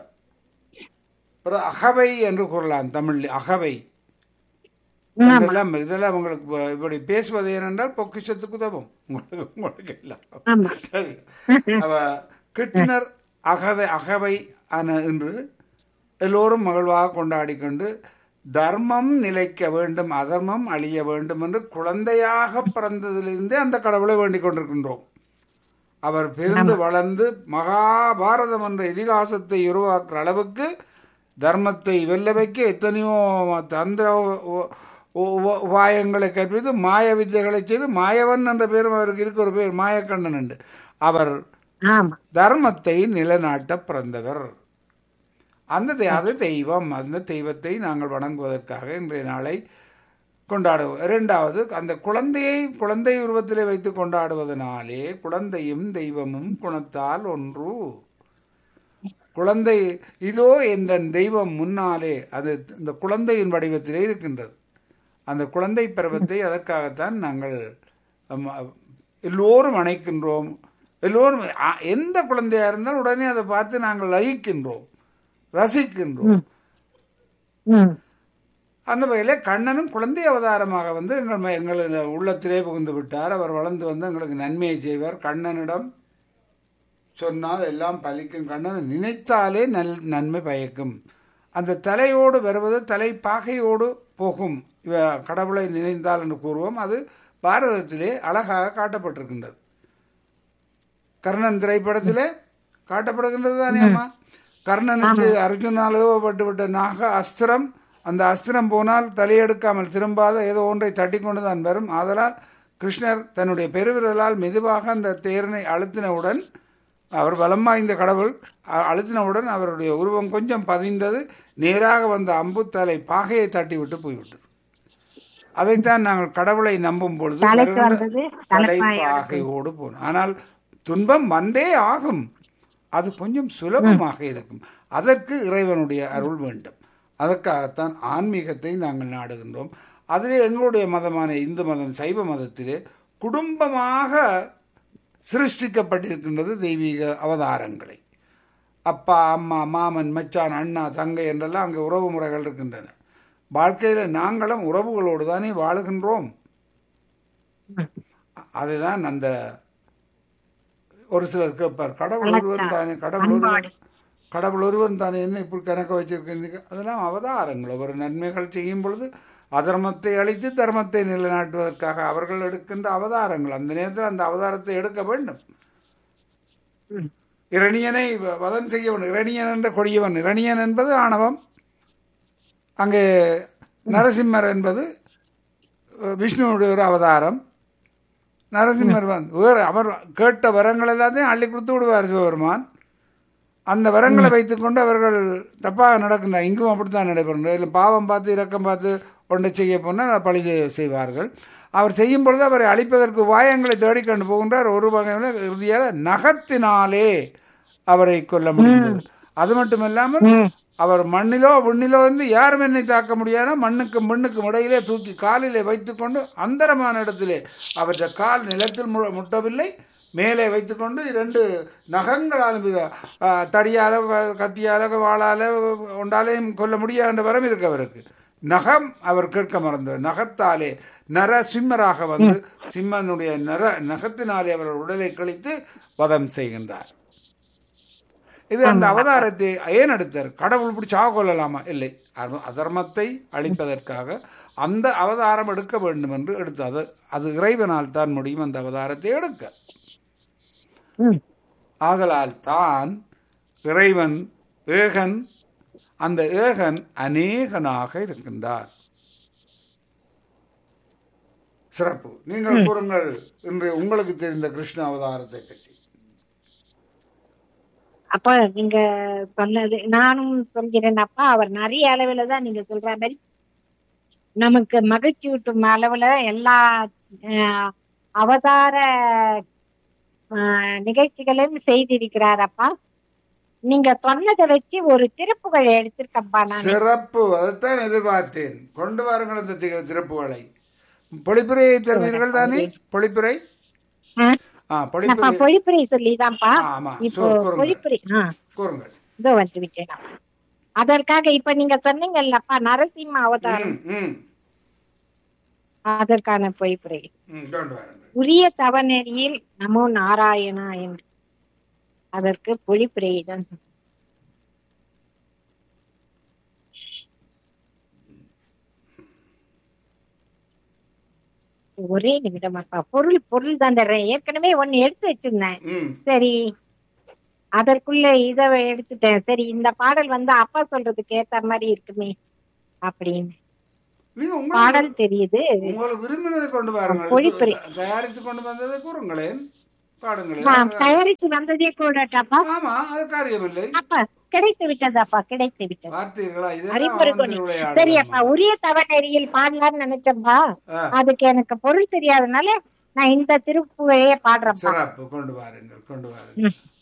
பிற- அகவை என்று கூறலாம் தமிழில் அகவை என்றெல்லாம் இதெல்லாம் உங்களுக்கு இப்ப- இப்படி பேசுவது ஏனென்றால் பொக்கிஷத்துக்கு உதவும் உங்களுக்கு உங்களுக்கு எல்லாம் ஆமா சரி அவ கிட்னர் அகதை அகவை அன என்று எல்லோரும் மகிழ்வாக கொண்டாடி கொண்டு தர்மம் நிலைக்க வேண்டும் அதர்மம் அழிய வேண்டும் என்று குழந்தையாக பிறந்ததிலிருந்தே அந்த கடவுளை வேண்டிக் கொண்டிருக்கின்றோம் அவர் பிறந்து வளர்ந்து மகாபாரதம் என்ற இதிகாசத்தை உருவாக்குற அளவுக்கு தர்மத்தை வெல்ல வைக்க எத்தனையோ தந்திர உ- உ- உ- உபாயங்களை கற்பித்து மாய வித்தைகளை செய்து மாயவன் என்ற பேரும் அவருக்கு இருக்க ஒரு பேர் மாயக்கண்ணன் என்று அவர் ஆமா தர்மத்தை நிலைநாட்ட பிறந்தவர் அந்த தெ- அது தெய்வம் அந்த தெய்வத்தை நாங்கள் வணங்குவதற்காக இன்றைய நாளை கொண்டாடுவோம் இரண்டாவது அந்த குழந்தையை குழந்தை உருவத்திலே வைத்து கொண்டாடுவதனாலே குழந்தையும் தெய்வமும் குணத்தால் ஒன்று குழந்தை இதோ இந்த தெய்வம் முன்னாலே அது இந்த குழந்தையின் வடிவத்திலே இருக்கின்றது அந்த குழந்தை பருவத்தை அதற்காகத்தான் நாங்கள் அம், எல்லோரும் அணைக்கின்றோம் எல்லோரும் அ- எந்த குழந்தையா இருந்தாலும் உடனே அதை பார்த்து நாங்கள் லயிக்கின்றோம் ரசிக்கின்றோம் ம் அந்த வகையில் கண்ணனும் குழந்தை அவதாரமாக வந்து எங்கள் ம- எங்கள் உள்ளத்திலே புகுந்து விட்டார் அவர் வளர்ந்து வந்து எங்களுக்கு நன்மையை செய்வார் கண்ணனிடம் சொன்னால் எல்லாம் பலிக்கும் கண்ணனை நினைத்தாலே நல் நன்மை பயக்கும் அந்த தலையோடு வருவது தலை பாகையோடு போகும் இவ கடவுளை நினைந்தால் என்று கூறுவோம் அது பாரதத்திலே அழகாக காட்டப்பட்டிருக்கின்றது கர்ணன் திரைப்படத்திலே காட்டப்படுகின்றது தானே அம்மா கர்ணனுக்கு அர்ஜுனால் ஏவப்பட்டு விட்ட நாக அஸ்திரம் அந்த அஸ்திரம் போனால் தலையெடுக்காமல் திரும்பாத ஏதோ ஒன்றை தட்டி கொண்டு தான் வரும் ஆதலால் கிருஷ்ணர் தன்னுடைய பெருவிரலால் மெதுவாக அந்த தேரனை அழுத்தினவுடன் அவர் பலம் வாய்ந்த கடவுள் அ- அழுத்தினவுடன் அவருடைய உருவம் கொஞ்சம் பதிந்தது நேராக வந்த அம்பு தலை பாகையை தட்டி விட்டு போய்விட்டது அதைத்தான் நாங்கள் கடவுளை நம்பும் பொழுது தலைக்கு வருகின்ற வந்தது தலைப்பாகையோடு போனோம் ஆனால் துன்பம் வந்தே ஆகும் அது கொஞ்சம் சுலபமாக இருக்கும் அதற்கு இறைவனுடைய அருள் வேண்டும் அதற்காகத்தான் ஆன்மீகத்தை நாங்கள் நாடுகின்றோம் அதிலே எங்களுடைய மதமான இந்து மதம் சைவ மதத்திலே குடும்பமாக சிருஷ்டிக்கப்பட்டிருக்கின்றது தெய்வீக அவதாரங்களை அப்பா அம்மா மாமன் மச்சான் அண்ணா தங்கை என்றெல்லாம் அங்கே உறவு முறைகள் இருக்கின்றன வாழ்க்கையில் நாங்களும் உறவுகளோடு தானே வாழுகின்றோம் அதுதான் அந்த ஒரு சிலர் கேட்பார் கடவுள் ஒருவன் தானே கடவுள் ஒருவன் கடவுள் ஒருவன் தானே என்ன இப்படி கணக்க வச்சிருக்கீங்க அதெல்லாம் அவதாரங்கள் ஒரு நன்மைகள் செய்யும் பொழுது அதர்மத்தை அழித்து தர்மத்தை நிலைநாட்டுவதற்காக அவர்கள் எடுக்கின்ற அவதாரங்கள் அந்த நேரத்தில் அந்த அவதாரத்தை எடுக்க வேண்டும் இரணியனை வ- வதம் செய்ய வேண்டும் இரணியன் என்ற கொடியவன் இரணியன் என்பது ஆணவம் அங்கே நரசிம்மர் என்பது அஹ், விஷ்ணுவுடைய ஒரு அவதாரம் நரசிம்மர் வந்து வேறு அவர் கேட்ட வரங்கள் எல்லாத்தையும் அள்ளி கொடுத்து விடுவார் சிவபெருமான் அந்த வரங்களை வைத்துக்கொண்டு அவர்கள் தப்பாக நடக்கின்ற இங்கும் அப்படித்தான் நடைபெறுகிறது இல்லை பாவம் பார்த்து இரக்கம் பார்த்து ஒன்றை செய்ய போனால் பழி செய்வார்கள் அவர் செய்யும் பொழுது அவரை அழிப்பதற்கு உபாயங்களை தேடிக்கொண்டு போகின்றார் ஒரு வகையில் இறுதியாக நகத்தினாலே அவரை கொல்ல முடிந்தது அது மட்டுமில்லாமல் அவர் மண்ணிலோ விண்ணிலோ வந்து யாரும் என்னை தாக்க முடியாத மண்ணுக்கும் மண்ணுக்கும் இடையிலே தூக்கி காலிலே வைத்துக்கொண்டு அந்தரமான இடத்திலே அவற்றை கால் நிலத்தில் மு- முட்டவில்லை மேலே வைத்துக்கொண்டு இரண்டு நகங்களால் மிக- ஆ, தடியால க- கத்தியால வாளால ஒன்றாலையும் கொல்ல முடியாத வரம் இருக்கு அவருக்கு நகம் அவர் கேட்க மறந்தார் நகத்தாலே நர சிம்மராக வந்து சிம்மனுடைய நர நகத்தினாலே அவர் உடலை கழித்து வதம் செய்கின்றார் இது அந்த அவதாரத்தை ஏன் எடுத்தார் கடவுள் இப்படி சாக கொள்ளலாமா இல்லை அது அதர்மத்தை அழிப்பதற்காக அந்த அவதாரம் எடுக்க வேண்டும் என்று எடுத்தது அது இறைவனால் தான் முடியும் அந்த அவதாரத்தை எடுக்க ம். ஆதலால் தான் இறைவன் ஏகன் அந்த ஏகன் அநேகனாக இருக்கின்றார் சிறப்பு நீங்கள் கூறுங்கள் இன்று உங்களுக்கு தெரிந்த கிருஷ்ண அவதாரத்தை பற்றி அப்ப நீங்க சொன்னது நானும் சொல்கிறேன் அப்பா அவர் நிறைய அளவுல தான் நீங்க சொல்ற மாதிரி நமக்கு மகிழ்ச்சி ஊட்டும் அளவுல எல்லா அஹ், அவதார அஹ், நிகழ்ச்சிகளையும் செய்திருக்கிறார் அப்பா நீங்க சொன்னதை வச்சு ஒரு திருப்புகள் எடுத்திருக்கப்பா நான் சிறப்பு அதைத்தான் எதிர்பார்த்தேன் கொண்டு வாருங்கள் இந்த தி- சிறப்புகளை பொழிப்புரையை தருவீர்கள் தானே பொழிப்புரை ஆ? ஆ அப்பா பொழிப்புரை பொழிப்புரை சொல்லிதான்ப்பா ஆமா இப்போ சொல் கூறுங்கள் பொழிப்புரை ஆ கூறுங்கள் இதோ வந்து விட்டேன் அதற்காக இப்ப நீங்க சொன்னீங்கல்லப்பா நரசிம்ம அவதாரம் ம், ம், அதற்கான பொழிப்புரை ம், கொண்டு வாருங்கள் உரிய தவநெறியில் நமோ நாராயணா என்று அதற்கு பொழிப்புரையை தான் சொன்னேன். ஒரே நிமிடம் அப்பா பொருள் பொருள் தந்துடுறேன் ஏற்கனவே ஒன்னு எடுத்து வச்சிருந்தேன் ம் சரி அதற்குள்ள இத எடுத்துட்டேன் சரி இந்த பாடல் வந்து அப்பா சொல்றதுக்கு ஏத்த மாதிரி இருக்குமே அப்படின்னு நீங்க பாடல் உங்களுக்கு தெரியுது உங்களுக்கு விரும்பினதை கொண்டு வாருங்கள் பொழிப்புரை. த- தயாரித்து கொண்டு வந்ததை கூறுங்களேன் நான் பாடுங்களேன் தயாரித்து வந்ததே கூடட்டாப்பா ஆமா அது காரியமில்லை அப்ப கிடைத்து விட்டதாப்பா கிடைத்து விட்டது பார்த்தீர்களா இதெல்லாம் அறிமுறை அவன் கொண்டு. திருவிளையாடல் சரி அப்பா உரிய தவநெறியில் பாடலாம்னு நினைச்சப்பா ஆ, அதுக்கு எனக்கு பொருள் தெரியாதனால நான் இந்த திருப்புகழையே பாடுறேன்ப்பா சிறப்பு கொண்டு வாருங்கள் கொண்டு வாருங்கள்